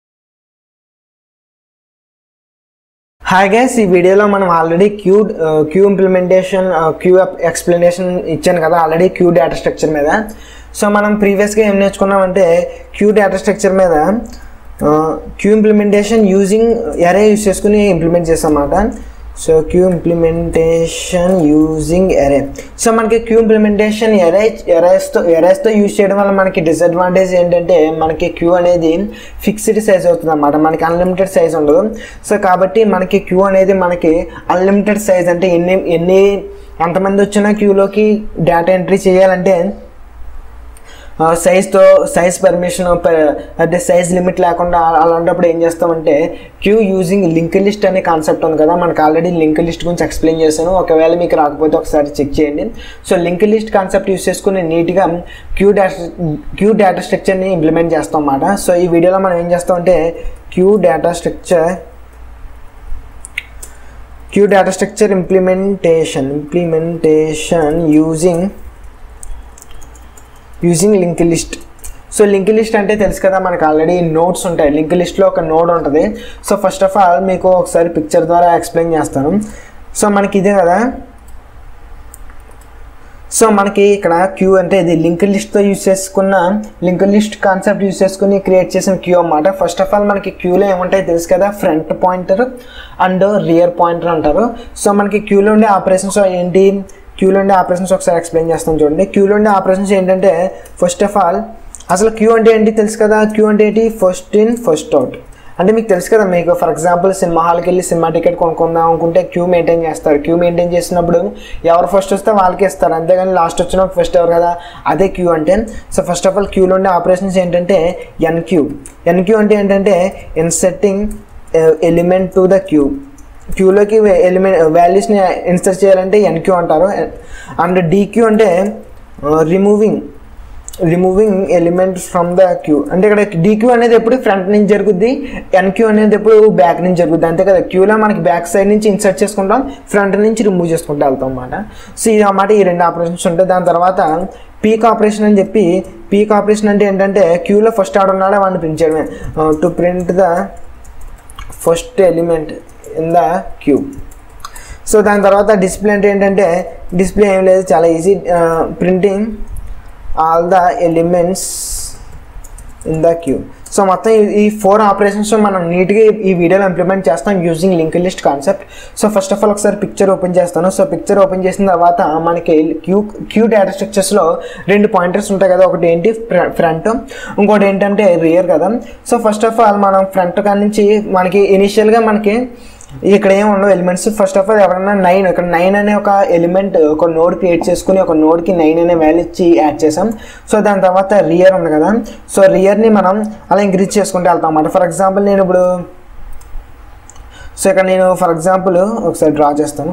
hi guys ఈ వీడియోలో మనం already queue queue implementation queue explanation ఇచ్చాను కదా ఆల్రెడీ క్యూ డేటా స్ట్రక్చర్ మీద సో మనం ప్రీవియస్గా ఏం నేర్చుకున్నామంటే క్యూ డేటా స్ట్రక్చర్ మీద queue implementation using array use చేసుకుని ఇంప్లిమెంట్ చేసామన్నమాట so queue implementation using array so మనకి క్యూ ఇంప్లిమెంటేషన్ ఎరే ఎరేస్తో ఎరేస్తో యూజ్ చేయడం వల్ల మనకి డిసడ్వాంటేజ్ ఏంటంటే మనకి క్యూ అనేది ఫిక్స్డ్ సైజ్ అవుతుంది అన్నమాట మనకి అన్లిమిటెడ్ సైజ్ ఉండదు సో కాబట్టి మనకి క్యూ అనేది మనకి అన్లిమిటెడ్ సైజ్ అంటే ఎన్ని ఎన్ని ఎంతమంది వచ్చినా క్యూలోకి డేటా ఎంట్రీ చేయాలంటే సైజ్తో సైజ్ పర్మిషన్ అంటే సైజ్ లిమిట్ లేకుండా అలాంటప్పుడు ఏం చేస్తామంటే క్యూ యూజింగ్ లింక్ లిస్ట్ అనే కాన్సెప్ట్ ఉంది కదా మనకు ఆల్రెడీ లింక్ లిస్ట్ గురించి ఎక్స్ప్లెయిన్ చేశాను ఒకవేళ మీకు రాకపోతే ఒకసారి చెక్ చేయండి so link list concept use చేసుకుని నీట్గా క్యూ డేటా క్యూ డేటా స్ట్రక్చర్ని ఇంప్లిమెంట్ చేస్తాం అన్నమాట సో ఈ వీడియోలో మనం ఏం చేస్తామంటే queue data structure queue data structure implementation implementation using using link list so link list అంటే తెలుసు కదా మనకు ఆల్రెడీ నోట్స్ ఉంటాయి లింక్ లిస్ట్లో ఒక నోడ్ ఉంటుంది సో ఫస్ట్ ఆఫ్ ఆల్ మీకు ఒకసారి పిక్చర్ ద్వారా ఎక్స్ప్లెయిన్ చేస్తాను సో మనకి ఇదే కదా సో మనకి ఇక్కడ క్యూ అంటే ఇది లింక్ లిస్ట్తో యూస్ చేసుకున్న లింక్ లిస్ట్ కాన్సెప్ట్ యూస్ చేసుకుని క్రియేట్ చేసిన క్యూ అన్నమాట ఫస్ట్ ఆఫ్ ఆల్ మనకి క్యూలో ఏముంటాయి తెలుసు కదా front pointer and rear pointer అంటారు సో మనకి క్యూలో ఉండే ఆపరేషన్స్ ఏంటి క్యూలో ఉండే ఆపరేషన్స్ ఒకసారి ఎక్స్ప్లెయిన్ చేస్తాను చూడండి క్యూలో ఉండే ఆపరేషన్స్ ఏంటంటే ఫస్ట్ ఆఫ్ ఆల్ అసలు క్యూ అంటే ఏంటి తెలుసు కదా క్యూ అంటే ఏంటి ఫస్ట్ ఇన్ ఫస్ట్ అవుట్ అంటే మీకు తెలుసు కదా మీకు ఫర్ ఎగ్జాంపుల్ సినిమా హాల్కి వెళ్ళి సినిమా టికెట్ కొనుక్కుందాం అనుకుంటే క్యూ మెయింటైన్ చేస్తారు క్యూ మెయింటైన్ చేసినప్పుడు ఎవరు ఫస్ట్ వస్తే వాళ్ళకి ఇస్తారు అంతేగాని లాస్ట్ వచ్చిన ఫస్ట్ ఎవరు కదా అదే క్యూ అంటే సో ఫస్ట్ ఆఫ్ ఆల్ క్యూలో ఉండే ఆపరేషన్స్ ఏంటంటే ఎన్క్యూ ఎన్క్యూ అంటే ఏంటంటే inserting element to the queue క్యూలోకి ఎలిమెంట్ వాల్యూస్ని ఇన్సర్ట్ చేయాలంటే ఎన్క్యూ అంటారు అండ్ డీక్యూ అంటే removing removing element from the queue అంటే ఇక్కడ డీక్యూ అనేది ఎప్పుడు ఫ్రంట్ నుంచి జరుగుద్ది ఎన్క్యూ అనేది ఎప్పుడు బ్యాక్ నుంచి జరుగుద్ది అంతే కదా క్యూలో మనకి బ్యాక్ సైడ్ నుంచి ఇన్సర్ట్ చేసుకుంటాం ఫ్రంట్ నుంచి రిమూవ్ చేసుకుంటూ వెళ్తాం అన్నమాట సో ఇది అన్నమాట ఈ రెండు ఆపరేషన్స్ ఉంటాయి దాని తర్వాత పీక్ ఆపరేషన్ అని చెప్పి పీక్ ఆపరేషన్ అంటే ఏంటంటే క్యూలో ఫస్ట్ ఆర్డర్ ఉన్నాడో వాడిని ప్రింట్ చేయడమే to print the first element in the queue so దాని తర్వాత డిస్ప్లే అంటే ఏంటంటే డిస్ప్లే ఏం లేదు చాలా easy printing all the elements in the queue so మొత్తం ఈ- ఈ ఫోర్ ఆపరేషన్స్ మనం నీట్గా ఈ వీడియోలో ఇంప్లిమెంట్ చేస్తాం using link list concept so first of all ఒకసారి పిక్చర్ ఓపెన్ చేస్తాను సో పిక్చర్ ఓపెన్ చేసిన తర్వాత మనకి క్యూ క్యూ డేటా స్ట్రక్చర్స్లో రెండు పాయింటర్స్ ఉంటాయి కదా ఒకటి ఏంటి ఫ్రంట్ ఇంకోటి ఏంటంటే రియర్ కదా సో ఫస్ట్ ఆఫ్ ఆల్ మనం ఫ్రంట్ కాడి నుంచి మనకి ఇనిషియల్గా మనకి ఇక్కడ ఏం ఉండవు ఎలిమెంట్స్ ఫస్ట్ ఆఫ్ ఆల్ ఎవరైనా నైన్ ఇక్కడ నైన్ అనే ఒక ఎలిమెంట్ ఒక నోడ్ క్రియేట్ చేసుకుని ఒక నోడ్కి నైన్ అనే వాల్యూ ఇచ్చి యాడ్ చేసాం సో దాని తర్వాత రియర్ ఉంది కదా సో రియర్ని మనం అలా ఇంక్రీజ్ చేసుకుంటూ వెళ్తాం అన్నమాట ఫర్ ఎగ్జాంపుల్ నేను ఇప్పుడు సో ఇక్కడ నేను ఫర్ ఎగ్జాంపుల్ ఒకసారి డ్రా చేస్తాను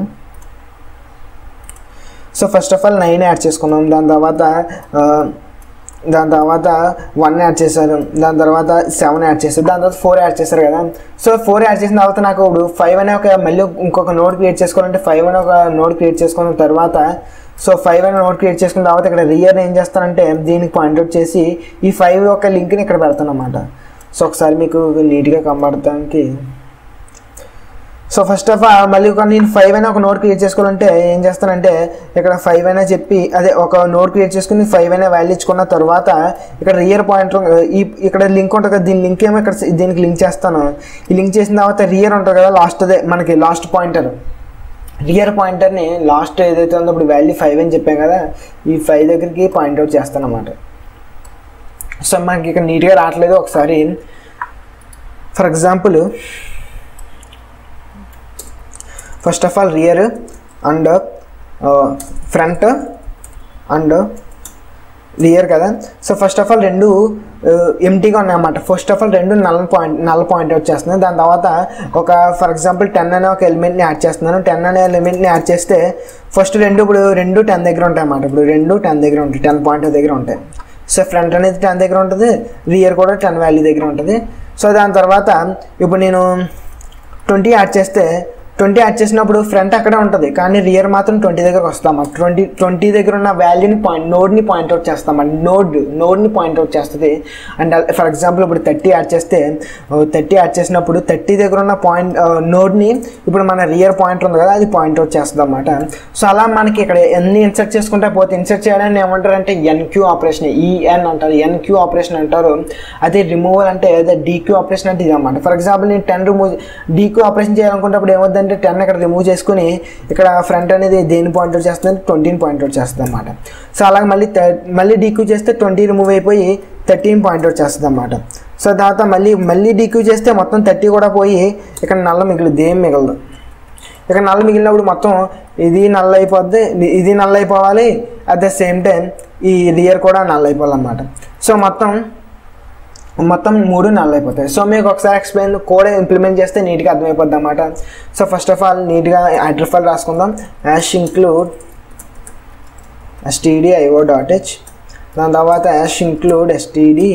so first of all nine add చేసుకున్నాం దాని తర్వాత ఆ, దాని తర్వాత వన్ యాడ్ చేశారు దాని తర్వాత సెవెన్ యాడ్ చేశారు దాని తర్వాత ఫోర్ యాడ్ చేశారు కదా సో ఫోర్ యాడ్ చేసిన తర్వాత నాకు ఇప్పుడు ఫైవ్ అనే ఒక మళ్ళీ ఇంకొక నోడ్ క్రియేట్ చేసుకోవాలంటే ఫైవ్ అనే ఒక నోడ్ క్రియేట్ చేసుకున్న తర్వాత సో ఫైవ్ అనే నోట్ క్రియేట్ చేసుకున్న తర్వాత ఇక్కడ రియర్ ఏం చేస్తానంటే దీనికి పాయింట్అవుట్ చేసి ఈ ఫైవ్ యొక్క లింక్ని ఇక్కడ పెడతాను అనమాట సో ఒకసారి మీకు నీట్గా కనబడటానికి సో ఫస్ట్ ఆఫ్ ఆల్ మళ్ళీ ఒక నేను ఫైవ్ అయినా ఒక నోట్ క్రియేట్ చేసుకోవాలంటే ఏం చేస్తానంటే ఇక్కడ ఫైవ్ అయినా చెప్పి అదే ఒక నోట్ క్రియేట్ చేసుకుని ఫైవ్ అయినా వాల్యూ ఇచ్చుకున్న తర్వాత ఇక్కడ రియర్ పాయింట్ ఈ ఇక్కడ లింక్ ఉంటుంది కదా దీని లింక్ ఏమో ఇక్కడ దీనికి లింక్ చేస్తాను ఈ లింక్ చేసిన తర్వాత రియర్ ఉంటుంది కదా లాస్ట్ అదే మనకి లాస్ట్ పాయింటర్ రియర్ పాయింటర్ని లాస్ట్ ఏదైతే ఉందో ఇప్పుడు వాల్యూ ఫైవ్ అని చెప్పాం కదా ఈ ఫైవ్ దగ్గరికి పాయింట్అవుట్ చేస్తాను అన్నమాట సో మనకి ఇక్కడ నీట్గా రావట్లేదు ఒకసారి for example first of all rear and front and rear కదా సో ఫస్ట్ ఆఫ్ ఆల్ రెండు ఎంటీగా ఉన్నాయన్నమాట ఫస్ట్ ఆఫ్ ఆల్ రెండు null point null point out చేస్తున్నాను దాని తర్వాత ఒక ఫర్ ఎగ్జాంపుల్ టెన్ అనే ఒక ఎలిమెంట్ని యాడ్ చేస్తున్నాను టెన్ అనే ఎలిమెంట్ని యాడ్ చేస్తే ఫస్ట్ రెండు ఇప్పుడు రెండు టెన్ దగ్గర ఉంటాయి అన్నమాట ఇప్పుడు రెండు టెన్ దగ్గర ఉంటాయి టెన్ పాయింట్ దగ్గర ఉంటాయి సో ఫ్రంట్ అనేది టెన్ దగ్గర ఉంటుంది రియర్ కూడా టెన్ వాల్యూ దగ్గర ఉంటుంది సో దాని తర్వాత ఇప్పుడు నేను ట్వంటీ యాడ్ చేస్తే ట్వంటీ యాడ్ చేసినప్పుడు ఫ్రంట్ అక్కడే ఉంటుంది కానీ రియర్ మాత్రం ట్వంటీ దగ్గరకు వస్తాం ట్వంటీ ట్వంటీ దగ్గర ఉన్న వాల్యూని పాయింట్ నోడ్ని పాయింట్అవుట్ చేస్తాం నోడ్ నోడ్ని పాయింట్అవుట్ చేస్తుంది అండ్ ఫర్ ఎగ్జాంపుల్ ఇప్పుడు థర్టీ యాడ్ చేస్తే థర్టీ యాడ్ చేసినప్పుడు థర్టీ దగ్గర ఉన్న పాయింట్ నోడ్ని ఇప్పుడు మన రియర్ పాయింట్ ఉంది కదా అది పాయింట్అవుట్ చేస్తుంది అనమాట సో అలా మనకి ఇక్కడ ఎన్ని ఇన్సర్ట్ చేసుకుంటే పోతే ఇన్సర్ట్ చేయడానికి ఏమంటారు అంటే ఎన్క్యూ ఆపరేషన్ ఈఎన్ అంటారు ఎన్క్యూ ఆపరేషన్ అంటారు అదే రిమూవల్ అంటే అదే డీక్యూ ఆపరేషన్ అంటే ఇది అనమాట ఫర్ ఎగ్జాంపుల్ నేను టెన్ రిమూవ్ డీక్యూ ఆపరేషన్ చేయాలనుకున్నప్పుడు ఏమవుతుందంటే టెన్ ఇక్కడ రిమూవ్ చేసుకుని ఇక్కడ ఫ్రంట్ అనేది దేని పాయింట్ అవుట్ చేస్తుంది ట్వంటీని పాయింట్ అవుట్ చేస్తుంది అనమాట సో అలాగే మళ్ళీ థర్- మళ్ళీ డీక్యూ చేస్తే ట్వంటీ రిమూవ్ అయిపోయి థర్టీన్ పాయింట్ అవుట్ చేస్తుంది అనమాట సో తర్వాత మళ్ళీ మళ్ళీ డీక్యూ చేస్తే మొత్తం థర్టీ కూడా పోయి ఇక్కడ నల్ల మిగులుద్ది ఏం మిగలదు ఇక్కడ నల్ల మిగిలినప్పుడు మొత్తం ఇది నల్ల అయిపోద్ది ఇది నల్ల అయిపోవాలి అట్ ద సేమ్ టైం ఈ రియర్ కూడా నల్ల అయిపోవాలన్నమాట సో మొత్తం మొత్తం మూడు నల్ల అయిపోతాయి సో మీకు ఒకసారి ఎక్స్ప్లెయిన్ కోడ్ ఇంప్లిమెంట్ చేస్తే నీట్గా అర్థమైపోద్ది అనమాట సో ఫస్ట్ ఆఫ్ ఆల్ నీట్గా అడ్రస్ ఫైల్ రాసుకుందాం hash include STD IO dot H దాని తర్వాత hash include STD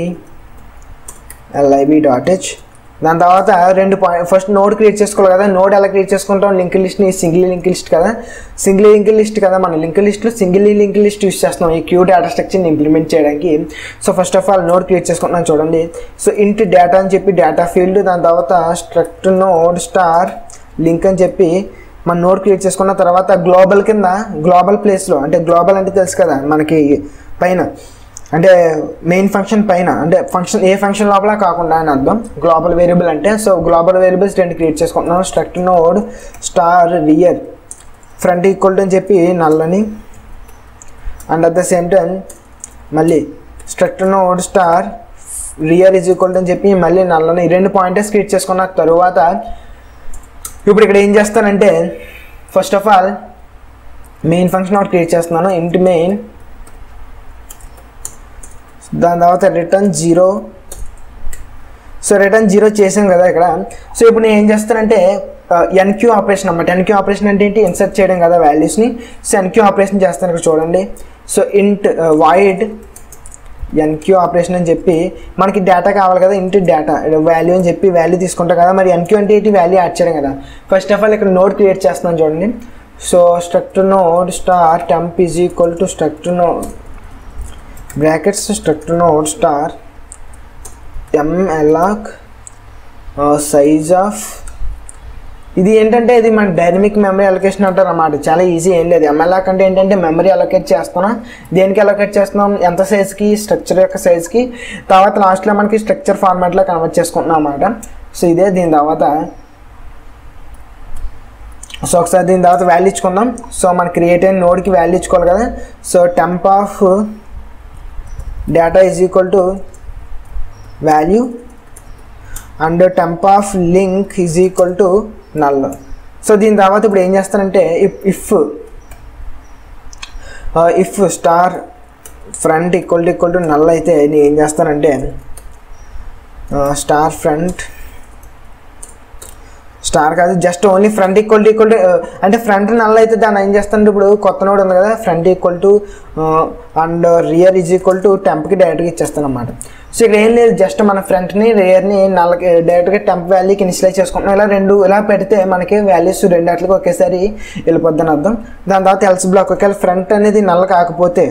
LIB dot H దాని తర్వాత రెండు పాయింట్ ఫస్ట్ నోడ్ క్రియేట్ చేసుకోవాలి కదా నోడ్ ఎలా క్రియేట్ చేసుకుంటాం లింక్ లిస్ట్ని సింగిల్ లింక్ లిస్ట్ కదా సింగిల్ లింక్ లిస్ట్ కదా మన లింక్ లిస్ట్లో సింగిల్ లింక్ లిస్ట్ యూస్ చేస్తున్నాం ఈ క్యూ డేటా స్ట్రక్చర్ని ఇంప్లిమెంట్ చేయడానికి so first of all node create చేసుకుంటున్నాం చూడండి సో ఇంటి డేటా అని చెప్పి డేటా ఫీల్డ్ దాని తర్వాత స్ట్రక్ట్ నోడ్ స్టార్ లింక్ అని చెప్పి మన నోడ్ క్రియేట్ చేసుకున్న తర్వాత గ్లోబల్ కింద గ్లోబల్ ప్లేస్లో అంటే గ్లోబల్ అంటే తెలుసు కదా మనకి పైన అంటే మెయిన్ ఫంక్షన్ పైన అంటే ఫంక్షన్ ఏ ఫంక్షన్ లోపల కాకుండా అని అర్థం గ్లోబల్ వేరియబుల్ అంటే సో గ్లోబల్ వేరియబుల్స్ రెండు క్రియేట్ చేసుకుంటున్నాం struct node star rear front equal అని చెప్పి నల్లని and at the same time మళ్ళీ struct node star rear is equal అని చెప్పి మళ్ళీ నల్లని ఈ రెండు పాయింటర్స్ క్రియేట్ చేసుకున్న తరువాత ఇప్పుడు ఇక్కడ ఏం చేస్తానంటే first of all main function ఒకటి క్రియేట్ చేస్తున్నాను ఇంట్ మెయిన్ దాని తర్వాత return zero so return zero చేసాం కదా ఇక్కడ సో ఇప్పుడు నేను ఏం చేస్తానంటే ఎన్క్యూ ఆపరేషన్ అనమాట ఎన్క్యూ ఆపరేషన్ అంటే ఏంటి ఇన్సర్ట్ చేయడం కదా వాల్యూస్ని సో ఎన్క్యూ ఆపరేషన్ చేస్తాను ఇక్కడ చూడండి so int void NQ operation అని చెప్పి మనకి డేటా కావాలి కదా ఇంటి డేటా వాల్యూ అని చెప్పి వాల్యూ తీసుకుంటాం కదా మరి ఎన్క్యూ అంటే ఏంటి వాల్యూ యాడ్ చేయడం కదా ఫస్ట్ ఆఫ్ ఆల్ ఇక్కడ నోడ్ క్రియేట్ చేస్తున్నాను చూడండి so struct node star temp is equal to struct node brackets struct node star malloc size of ఇది ఏంటంటే ఇది మన డైనమిక్ మెమరీ అలొకేషన్ అంటారు అన్నమాట చాలా ఈజీ ఏం లేదు ఎంఎల్ఆక్ అంటే ఏంటంటే మెమరీ అలొకేట్ చేస్తున్నాం దేనికి అలొకేట్ చేస్తున్నాం ఎంత సైజ్కి స్ట్రక్చర్ యొక్క సైజ్కి తర్వాత లాస్ట్లో మనకి స్ట్రక్చర్ ఫార్మాట్లో కన్వర్ట్ చేసుకుంటున్నాం అన్నమాట సో ఇదే దీని తర్వాత సో ఒకసారి దీని తర్వాత వాల్యూ ఇచ్చుకుందాం సో మన క్రియేట్ అయిన నోడ్కి వాల్యూ ఇచ్చుకోవాలి కదా so temp of data is equal to value and temp of link is equal to null so దీని తర్వాత ఇప్పుడు ఏం చేస్తానంటే if if if star front equal to equal to null అయితే నేను ఏం చేస్తానంటే స్టార్ ఫ్రంట్ స్టార్ కాదు just only front equal to equal to అంటే ఫ్రంట్ నల్ల అయితే దాన్ని ఏం చేస్తానంటే ఇప్పుడు కొత్త నోడ్ ఉంది కదా front equal to and rear is equal to టెంప్కి డైరెక్ట్గా ఇచ్చేస్తాను అనమాట సో ఇక్కడ ఏం లేదు జస్ట్ మన ఫ్రంట్ని రియర్ని నల్లకి డైరెక్ట్గా టెంప్ వాల్యూకి ఇనిషియలైజ్ చేసుకుంటున్నాం ఇలా రెండు ఇలా పెడితే మనకి వాల్యూస్ రెండు అట్లకి ఒకేసారి వెళ్ళిపోద్దని అర్థం దాని తర్వాత ఎల్స్ బ్లాక్ ఒకవేళ ఫ్రంట్ అనేది నల్ల కాకపోతే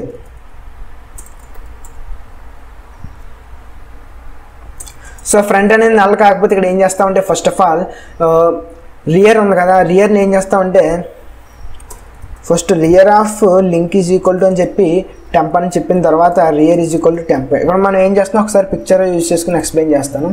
సో ఫ్రంట్ అనేది నల్ల కాకపోతే ఇక్కడ ఏం చేస్తామంటే ఫస్ట్ ఆఫ్ ఆల్ రియర్ ఉంది కదా రియర్ని ఏం చేస్తామంటే first rear of link is equal to అని చెప్పి టెంప్ అని చెప్పిన తర్వాత rear is equal to temp ఇక్కడ మనం ఏం చేస్తున్నాం ఒకసారి పిక్చర్ యూజ్ చేసుకుని ఎక్స్ప్లెయిన్ చేస్తాను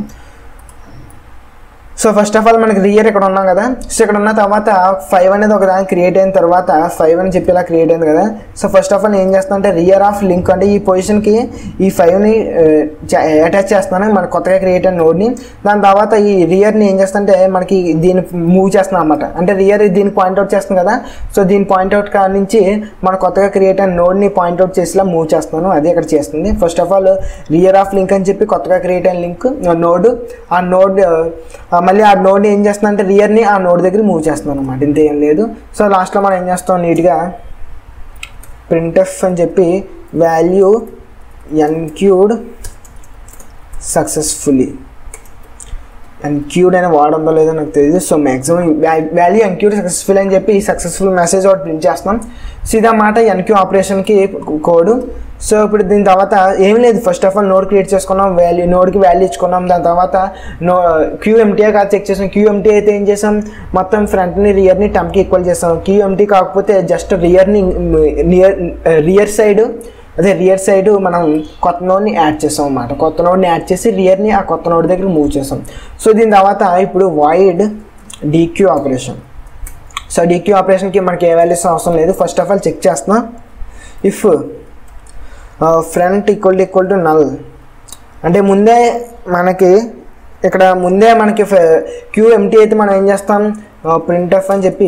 సో ఫస్ట్ ఆఫ్ ఆల్ మనకి రియర్ ఇక్కడ ఉన్నాం కదా సో ఇక్కడ ఉన్న తర్వాత ఫైవ్ అనేది ఒక దానికి క్రియేట్ అయిన తర్వాత ఫైవ్ అని చెప్పి ఇలా క్రియేట్ అయింది కదా సో ఫస్ట్ ఆఫ్ ఆల్ ఏం చేస్తాను అంటే రియర్ ఆఫ్ లింక్ అంటే ఈ పొజిషన్కి ఈ ఫైవ్ని అటాచ్ చేస్తాను మన కొత్తగా క్రియేట్ అయిన నోడ్ని దాని తర్వాత ఈ రియర్ని ఏం చేస్తానంటే మనకి దీన్ని మూవ్ చేస్తున్నాం అనమాట అంటే రియర్ దీనికి పాయింట్అవుట్ చేస్తుంది కదా సో దీని పాయింట్అవుట్ కాడ నుంచి మన కొత్తగా క్రియేట్ అయిన నోడ్ని పాయింట్అవుట్ చేసేలా మూవ్ చేస్తున్నాను అది ఇక్కడ చేస్తుంది first of all rear of link అని చెప్పి కొత్తగా క్రియేట్ అయిన లింక్ నోడ్ ఆ నోడ్ మళ్ళీ ఆ నోడ్ని ఏం చేస్తున్నా అంటే రియర్ని ఆ నోడ్ దగ్గర మూవ్ చేస్తున్నాను అనమాట ఇంత ఏం లేదు సో లాస్ట్లో మనం ఏం చేస్తాం నీట్గా ప్రింట్ఎఫ్ అని చెప్పి వాల్యూ ఎన్క్యూడ్ సక్సెస్ఫుల్లీ ఎన్క్యూడ్ అనే వార్డ్ ఉందో లేదో నాకు తెలియదు so maximum value enqueued successful అని చెప్పి సక్సెస్ఫుల్ మెసేజ్ ఒకటి ప్రింట్ చేస్తాం సీదా మాట ఎన్క్యూ ఆపరేషన్కి కోడ్ సో ఇప్పుడు దీని తర్వాత ఏం లేదు first of all node create చేసుకున్నాం వాల్యూ నోడ్కి వాల్యూ ఇచ్చుకున్నాం దాని తర్వాత నో క్యూఎంటీఏ కాదు చెక్ చేసాం క్యూఎంటీ అయితే ఏం చేసాం మొత్తం ఫ్రంట్ని రియర్ని టెంప్కి ఈక్వల్ చేసాం క్యూఎంటీ కాకపోతే జస్ట్ రియర్ని నియర్ రియర్ సైడ్ అదే రియర్ సైడ్ మనం కొత్త నోడ్ని యాడ్ చేసాం అన్నమాట కొత్త నోడ్ని యాడ్ చేసి రియర్ని ఆ కొత్త నోడ్ దగ్గర మూవ్ చేసాం సో దీని తర్వాత ఇప్పుడు void dequeue operation so dequeue ఆపరేషన్కి మనకి ఏ వాల్యూస్ అవసరం లేదు ఫస్ట్ ఆఫ్ ఆల్ చెక్ చేస్తున్నా if front equal to equal to null అంటే ముందే మనకి ఇక్కడ ముందే మనకి క్యూ ఎంటీ అయితే మనం ఏం చేస్తాం ప్రింట్ ఎఫ్ అని చెప్పి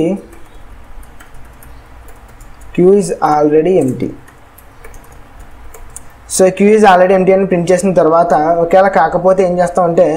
queue is already empty so queue is already empty అని ప్రింట్ చేసిన తర్వాత ఒకవేళ కాకపోతే ఏం చేస్తామంటే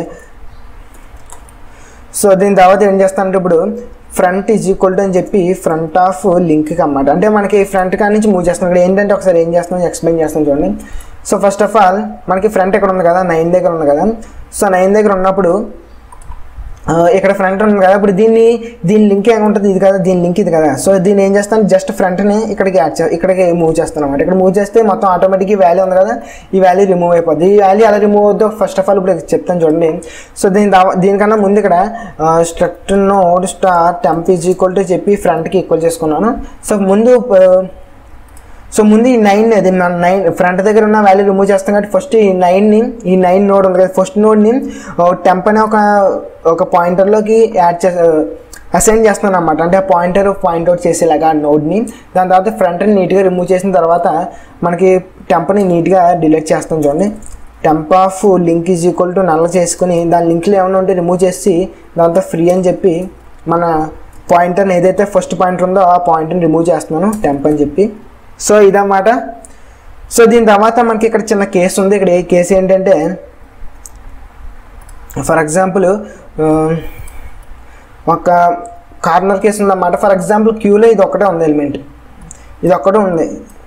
సో దీని తర్వాత ఏం చేస్తానంటే ఇప్పుడు ఫ్రంట్ ఈజ్ ఈక్వల్ టు అని చెప్పి ఫ్రంట్ ఆఫ్ లింక్కి అన్నమాట అంటే మనకి ఫ్రంట్ కాడ నుంచి మూవ్ చేస్తాం ఇక్కడ ఏంటంటే ఒకసారి ఏం చేస్తాం ఎక్స్ప్లెయిన్ చేస్తాం చూడండి సో ఫస్ట్ ఆఫ్ ఆల్ మనకి ఫ్రంట్ ఇక్కడ ఉంది కదా నైన్ దగ్గర ఉంది కదా సో నైన్ దగ్గర ఉన్నప్పుడు ఆ, ఇక్కడ ఫ్రంట్ ఉంది కదా ఇప్పుడు దీన్ని దీని లింక్ ఏముంటుంది ఇది కదా దీని లింక్ ఇది కదా సో దీన్ని ఏం చేస్తాను జస్ట్ ఫ్రంట్ని ఇక్కడికి యాడ్ చే ఇక్కడికి మూవ్ చేస్తాను అనమాట ఇక్కడ మూవ్ చేస్తే మొత్తం ఆటోమేటిక్ ఈ వాల్యూ ఉంది కదా ఈ వాల్యూ రిమూవ్ అయిపోద్ది ఈ వాల్యూ ఎలా రిమూవ్ అవుద్దో ఫస్ట్ ఆఫ్ ఆల్ ఇప్పుడు చెప్తాను చూడండి సో దీని దావ- దీనికన్నా ముందు ఇక్కడ struct node star temp is equal to చెప్పి ఫ్రంట్కి ఈక్వల్ చేసుకున్నాను సో ముందు ఆ, సో ముందు ఈ నైన్ అది మన నైన్ ఫ్రంట్ దగ్గర ఉన్న వాల్యూ రిమూవ్ చేస్తాం కాబట్టి ఫస్ట్ ఈ నైన్ని ఈ నైన్ నోడ్ ఉంది కదా ఫస్ట్ నోడ్ని టెంప్ అనే ఒక ఒక పాయింటర్లోకి యాడ్ చేసే అసైన్ చేస్తున్నాను అనమాట అంటే ఆ పాయింటర్ పాయింట్అవుట్ చేసేలాగా ఆ నోడ్ని దాని తర్వాత ఫ్రంట్ని నీట్గా రిమూవ్ చేసిన తర్వాత మనకి టెంప్ని నీట్గా డిలీట్ చేస్తాం చూడండి temp of link is equal to null చేసుకుని దాని లింక్లు ఏమైనా ఉంటే రిమూవ్ చేసి దాంతో ఫ్రీ అని చెప్పి మన పాయింటర్ని ఏదైతే ఫస్ట్ పాయింటర్ ఉందో ఆ పాయింట్ని రిమూవ్ చేస్తున్నాను టెంప్ అని చెప్పి సో ఇదన్నమాట సో దీని తర్వాత మనకి ఇక్కడ చిన్న కేసు ఉంది ఇక్కడ ఏ కేసు ఏంటంటే ఫర్ ఎగ్జాంపుల్ ఒక కార్నర్ కేసు ఉందన్నమాట ఫర్ ఎగ్జాంపుల్ క్యూలో ఇది ఒక్కటే ఉంది ఎలిమెంట్ ఇది ఒక్కటే ఉంది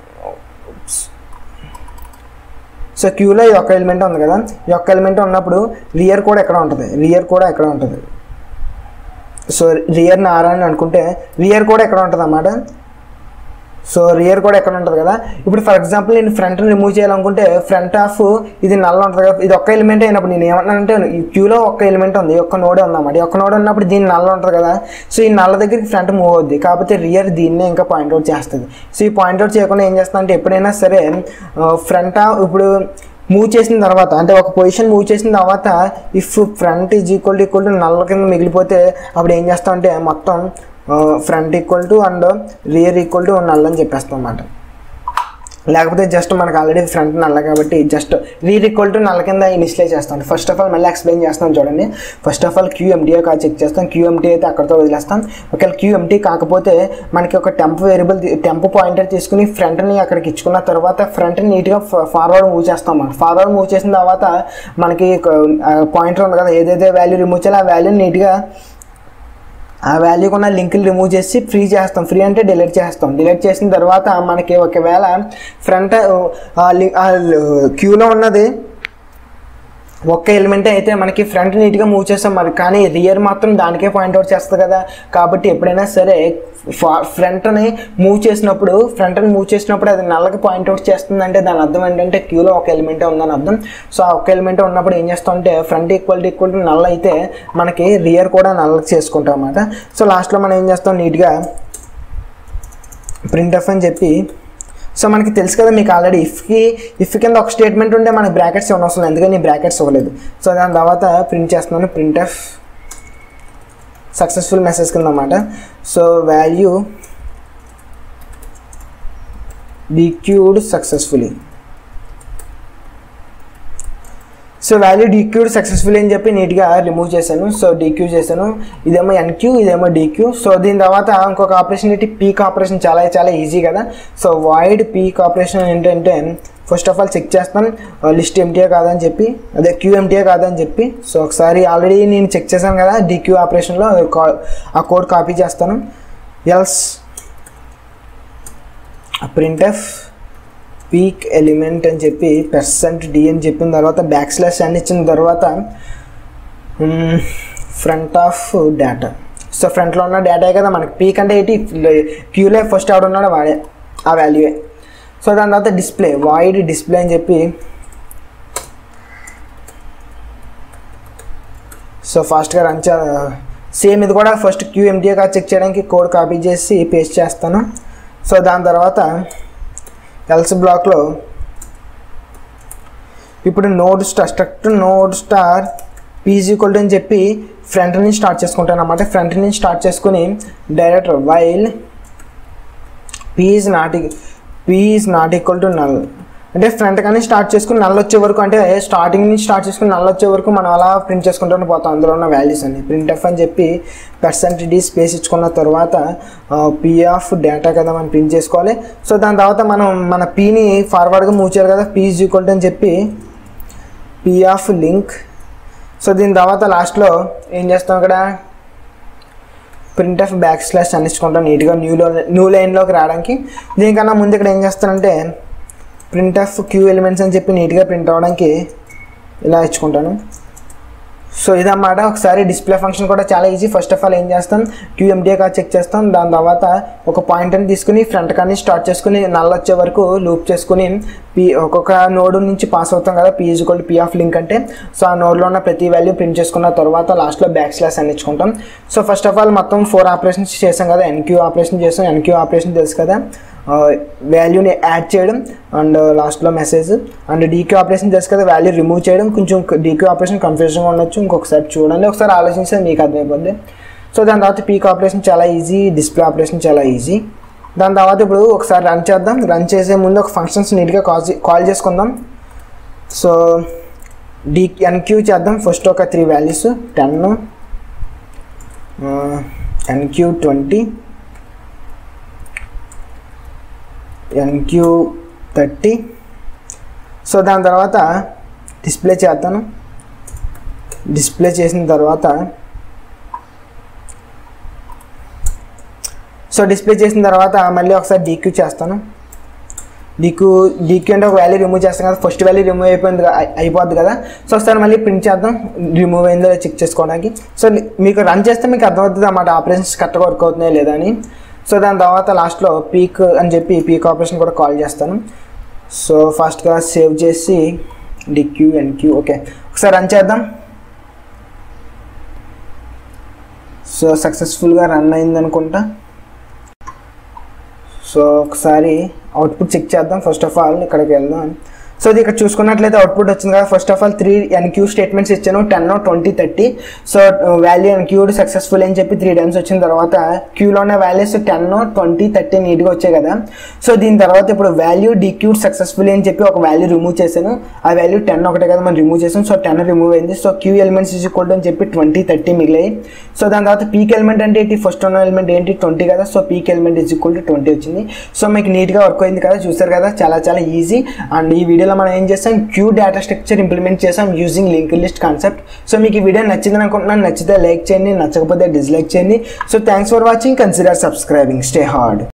సో క్యూలో ఈ ఒక్క ఎలిమెంట్ ఉంది కదా ఈ ఒక్క ఎలిమెంట్ ఉన్నప్పుడు రియర్ కూడా ఎక్కడ ఉంటుంది రియర్ కూడా ఎక్కడ ఉంటుంది సో రియర్ నారా అని అనుకుంటే రియర్ కూడా ఎక్కడ ఉంటుంది అన్నమాట సో రియర్ కూడా ఎక్కడ ఉంటుంది కదా ఇప్పుడు ఫర్ ఎగ్జాంపుల్ నేను ఫ్రంట్ రిమూవ్ చేయాలనుకుంటే ఫ్రంట్ ఆఫ్ ఇది నల్ల ఉంటుంది కదా ఇది ఒక్క ఎలిమెంట్ అయినప్పుడు నేను ఏమన్నానంటే ఈ క్యూలో ఒక్క ఎలిమెంట్ ఉంది ఈ ఒక్క నోడే ఉందన్నమాట ఈ ఒక్క నోడ్ ఉన్నప్పుడు దీని నల్ల ఉంటుంది కదా సో ఈ నల్ల దగ్గరికి ఫ్రంట్ మూవ్ అవుద్ది కాకపోతే రియర్ దీన్నే ఇంకా పాయింట్అవుట్ చేస్తుంది సో ఈ పాయింట్అవుట్ చేయకుండా ఏం చేస్తా అంటే ఎప్పుడైనా సరే ఫ్రంట్ ఇప్పుడు మూవ్ చేసిన తర్వాత అంటే ఒక పొజిషన్ మూవ్ చేసిన తర్వాత if front is equal to equal to null కింద మిగిలిపోతే అప్పుడు ఏం చేస్తాం అంటే మొత్తం front equal to and rear equal to null అని చెప్పేస్తాం అన్నమాట లేకపోతే జస్ట్ మనకు ఆల్రెడీ ఫ్రంట్ నల్ల కాబట్టి just rear equal to null కింద ఇనిషియలైజ్ చేస్తాం ఫస్ట్ ఆఫ్ ఆల్ మళ్ళీ ఎక్స్ప్లెయిన్ చేస్తాం చూడండి ఫస్ట్ ఆఫ్ ఆల్ క్యూఎంటీఏ కాదు చెక్ చేస్తాం క్యూఎంటీ అయితే అక్కడితో వదిలేస్తాం ఒకవేళ క్యూఎంటీ కాకపోతే మనకి ఒక టెంప్ వేరియబుల్ టెంప్ పాయింటర్ తీసుకుని ఫ్రంట్ని అక్కడికి ఇచ్చుకున్న తర్వాత ఫ్రంట్ నీట్గా ఫార్వర్డ్ మూవ్ చేస్తాం మనం ఫార్వర్డ్ మూవ్ చేసిన తర్వాత మనకి పాయింటర్ ఉంది కదా ఏదైతే వాల్యూ రిమూవ్ చేయాలో ఆ వాల్యూ నీట్గా ఆ వాల్యూకి ఉన్న లింకులు రిమూవ్ చేసి ఫ్రీ చేస్తాం ఫ్రీ అంటే డిలీట్ చేస్తాం డిలీట్ చేసిన తర్వాత మనకి ఒకవేళ ఫ్రంట్ క్యూలో ఉన్నది ఒక్క ఎలిమెంట్ అయితే మనకి ఫ్రంట్ నీట్గా మూవ్ చేస్తాం మరి కానీ రియర్ మాత్రం దానికే పాయింట్అవుట్ చేస్తుంది కదా కాబట్టి ఎప్పుడైనా సరే ఫ్రంట్ని మూవ్ చేసినప్పుడు ఫ్రంట్ని మూవ్ చేసినప్పుడు అది నల్లకి పాయింట్అవుట్ చేస్తుంది అంటే దాని అర్థం ఏంటంటే క్యూలో ఒక ఎలిమెంటే ఉందని అర్థం సో ఆ ఒక్క ఎలిమెంట్ ఉన్నప్పుడు ఏం చేస్తాం అంటే front equal to equal to null అయితే మనకి రియర్ కూడా నల్లకి చేసుకుంటాం అన్నమాట సో లాస్ట్లో మనం ఏం చేస్తాం నీట్గా ప్రింట్ ఎఫ్ అని చెప్పి సో మనకి తెలుసు కదా మీకు ఆల్రెడీ ఇఫ్కి ఇఫ్ కింద ఒక స్టేట్మెంట్ ఉంటే మనకి బ్రాకెట్స్ ఇవ్వడం అవసరం లేదు ఎందుకని బ్రాకెట్స్ ఇవ్వలేదు సో దాని తర్వాత ప్రింట్ చేస్తున్నాను ప్రింట్ ఎఫ్ సక్సెస్ఫుల్ మెసేజ్ కింద అనమాట so value dequeued successfully so value dequeued successful అని చెప్పి నీట్గా రిమూవ్ చేశాను సో డీక్యూ చేశాను ఇదేమో ఎన్క్యూ ఇదేమో డీక్యూ సో దీని తర్వాత ఇంకొక ఆపరేషన్ ఏంటి పీక్ ఆపరేషన్ చాలా చాలా ఈజీ కదా సో వైడ్ పీక్ ఆపరేషన్ ఏంటంటే ఫస్ట్ ఆఫ్ ఆల్ చెక్ చేస్తాను లిస్ట్ ఎంటీఏ కాదని చెప్పి అదే క్యూ ఎంటీఏ కాదని చెప్పి సో ఒకసారి ఆల్రెడీ నేను చెక్ చేశాను కదా డీక్యూ ఆపరేషన్లో ఆ కోడ్ కాపీ చేస్తాను else print F peek element అని చెప్పి పర్సెంట్ డి అని చెప్పిన తర్వాత బ్యాక్ స్లాష్ అని ఇచ్చిన తర్వాత ఫ్రంట్ ఆఫ్ డేటా సో ఫ్రంట్లో ఉన్న డేటా కదా మనకి పీక్ అంటే ఏంటి క్యూలో ఫస్ట్ ఆవిడ ఉన్నాడు వాడే ఆ వాల్యూయే సో దాని తర్వాత డిస్ప్లే వాయిడ్ డిస్ప్లే అని చెప్పి సో ఫాస్ట్గా రన్ చే సేమ్ ఇది కూడా ఫస్ట్ క్యూఎంటీగా చెక్ చేయడానికి కోడ్ కాపీ చేసి పేస్ట్ చేస్తాను సో దాని తర్వాత ఎల్స్ బ్లాక్లో ఇప్పుడు node star struct node star పీజీ కోల్డ్ అని చెప్పి ఫ్రంట్ నుంచి స్టార్ట్ చేసుకుంటాను అనమాట ఫ్రంట్ నుంచి స్టార్ట్ చేసుకుని డైరెక్ట్ వైల్ పీజ్ నాట్ పీజ్ నాట్ ఈక్వల్ టు నల్ అంటే ఫ్రంట్ కానీ స్టార్ట్ చేసుకుని నల్ల వచ్చే వరకు అంటే స్టార్టింగ్ నుంచి స్టార్ట్ చేసుకుని నల్ల వచ్చే వరకు మనం అలా ప్రింట్ చేసుకుంటూనే పోతాం అందులో ఉన్న వాల్యూస్ అన్ని ప్రింట్ ఎఫ్ అని చెప్పి పర్సెంట్ డి స్పేస్ ఇచ్చుకున్న తర్వాత పీ ఆఫ్ డేటా కదా మనం ప్రింట్ చేసుకోవాలి సో దాని తర్వాత మనం మన పీని ఫార్వర్డ్గా మూవ్ చేయాలి కదా పీ ఈక్వల్ అని చెప్పి పీ ఆఫ్ లింక్ సో దీని తర్వాత లాస్ట్లో ఏం చేస్తాం ఇక్కడ ప్రింట్ ఆఫ్ బ్యాక్ స్లాష్ అనిచ్చుకుంటాం నీట్గా న్యూలో న్యూ లైన్లోకి రావడానికి దీనికన్నా ముందు ఇక్కడ ఏం చేస్తానంటే ప్రింట్ ఆఫ్ క్యూ ఎలిమెంట్స్ అని చెప్పి నీట్గా ప్రింట్ అవ్వడానికి ఇలా ఇచ్చుకుంటాను సో ఇదన్నమాట ఒకసారి డిస్ప్లే ఫంక్షన్ కూడా చాలా ఈజీ ఫస్ట్ ఆఫ్ ఆల్ ఏం చేస్తాం క్యూఎంటీఏ కార్ చెక్ చేస్తాం దాని తర్వాత ఒక పాయింట్ని తీసుకుని ఫ్రంట్ కానీ స్టార్ట్ చేసుకుని నల్ల వచ్చే వరకు లూప్ చేసుకుని పీ ఒక్కొక్క నోడ్ నుంచి పాస్ అవుతాం కదా p equal p of link అంటే సో ఆ నోడ్లో ఉన్న ప్రతి వాల్యూ ప్రింట్ చేసుకున్న తర్వాత లాస్ట్లో బ్యాక్ స్లాస్ అని ఇచ్చుకుంటాం సో ఫస్ట్ ఆఫ్ ఆల్ మొత్తం ఫోర్ ఆపరేషన్స్ చేసాం కదా ఎన్క్యూ ఆపరేషన్ చేసాం ఎన్క్యూ ఆపరేషన్ తెలుసు కదా వాల్యూని యాడ్ చేయడం అండ్ లాస్ట్లో మెసేజ్ అండ్ డీక్యూ ఆపరేషన్ చేసి కదా వాల్యూ రిమూవ్ చేయడం కొంచెం డీక్యూ ఆపరేషన్ కన్ఫ్యూజన్గా ఉండొచ్చు ఇంకొకసారి చూడండి ఒకసారి ఆలోచిస్తే మీకు అర్థమైపోద్ది సో దాని తర్వాత పీక్ ఆపరేషన్ చాలా ఈజీ డిస్ప్లే ఆపరేషన్ చాలా ఈజీ దాని తర్వాత ఇప్పుడు ఒకసారి రన్ చేద్దాం రన్ చేసే ముందు ఒక ఫంక్షన్స్ నీట్గా కాల్ కాల్ చేసుకుందాం సో డీ ఎన్క్యూ చేద్దాం ఫస్ట్ ఒక three values ten enqueue twenty enqueue thirty so దాని తర్వాత డిస్ప్లే చేస్తాను డిస్ప్లే చేసిన తర్వాత సో డిస్ప్లే చేసిన తర్వాత మళ్ళీ ఒకసారి డీక్యూ చేస్తాను డీక్యూ డీక్యూ అంటే ఒక వాల్యూ రిమూవ్ చేస్తాం కదా ఫస్ట్ వాల్యూ రిమూవ్ అయిపోయింది కదా, అయి- అయిపోద్ది కదా సో ఒకసారి మళ్ళీ ప్రింట్ చేద్దాం రిమూవ్ అయిందో చెక్ చేసుకోవడానికి సో మీకు రన్ చేస్తే మీకు అర్థమవుతుంది అన్నమాట ఆపరేషన్స్ కరెక్ట్గా వర్క్ అవుతున్నాయా లేదా అని సో దాని తర్వాత లాస్ట్లో పీక్ అని చెప్పి పీక్ ఆపరేషన్ కూడా కాల్ చేస్తాను సో ఫాస్ట్గా సేవ్ చేసి డిక్యూ ఎన్క్యూ ఓకే ఒకసారి రన్ చేద్దాం సో సక్సెస్ఫుల్గా రన్ అయింది అనుకుంటా సో ఒకసారి అవుట్పుట్ చెక్ చేద్దాం ఫస్ట్ ఆఫ్ ఆల్ ఇక్కడికి వెళ్దాం సో ఇది ఇక్కడ చూసుకున్నట్లయితే అవుట్పుట్ వచ్చింది కదా first of all three enqueue statements ఇచ్చాను ten twenty thirty so value enqueued successful అని చెప్పి త్రీ టైమ్స్ వచ్చిన తర్వాత క్యూలో ఉన్న వాల్యూస్ టెన్ ట్వంటీ థర్టీ నీట్గా వచ్చాయి కదా సో దీని తర్వాత ఇప్పుడు వాల్యూ డిక్యూడ్ సక్సెస్ఫుల్ అని చెప్పి ఒక వాల్యూ రిమూవ్ చేశాను ఆ వాల్యూ టెన్ ఒకటే కదా మనం రిమూవ్ చేసాం సో టెన్ రిమూవ్ అయింది so queue elements is equal అని చెప్పి ట్వంటీ థర్టీ మిగిలాయి సో దాని తర్వాత పీక్ ఎలిమెంట్ అంటే ఏంటి ఫస్ట్ ఉన్న ఎలిమెంట్ ఏంటి ట్వంటీ కదా so peek element is equal to twenty వచ్చింది సో మీకు నీట్గా వర్క్ అయింది కదా చూసారు కదా చాలా చాలా ఈజీ అండ్ ఈ వీడియోలో మనం ఏం చేస్తాం క్యూ డేటా స్ట్రక్చర్ ఇంప్లిమెంట్ చేసాం using link list concept so మీకు ఈ వీడియో నచ్చిందని అనుకుంటున్నాను నచ్చితే లైక్ చేయండి నచ్చకపోతే డిస్లైక్ చేయండి so thanks for watching consider subscribing stay hard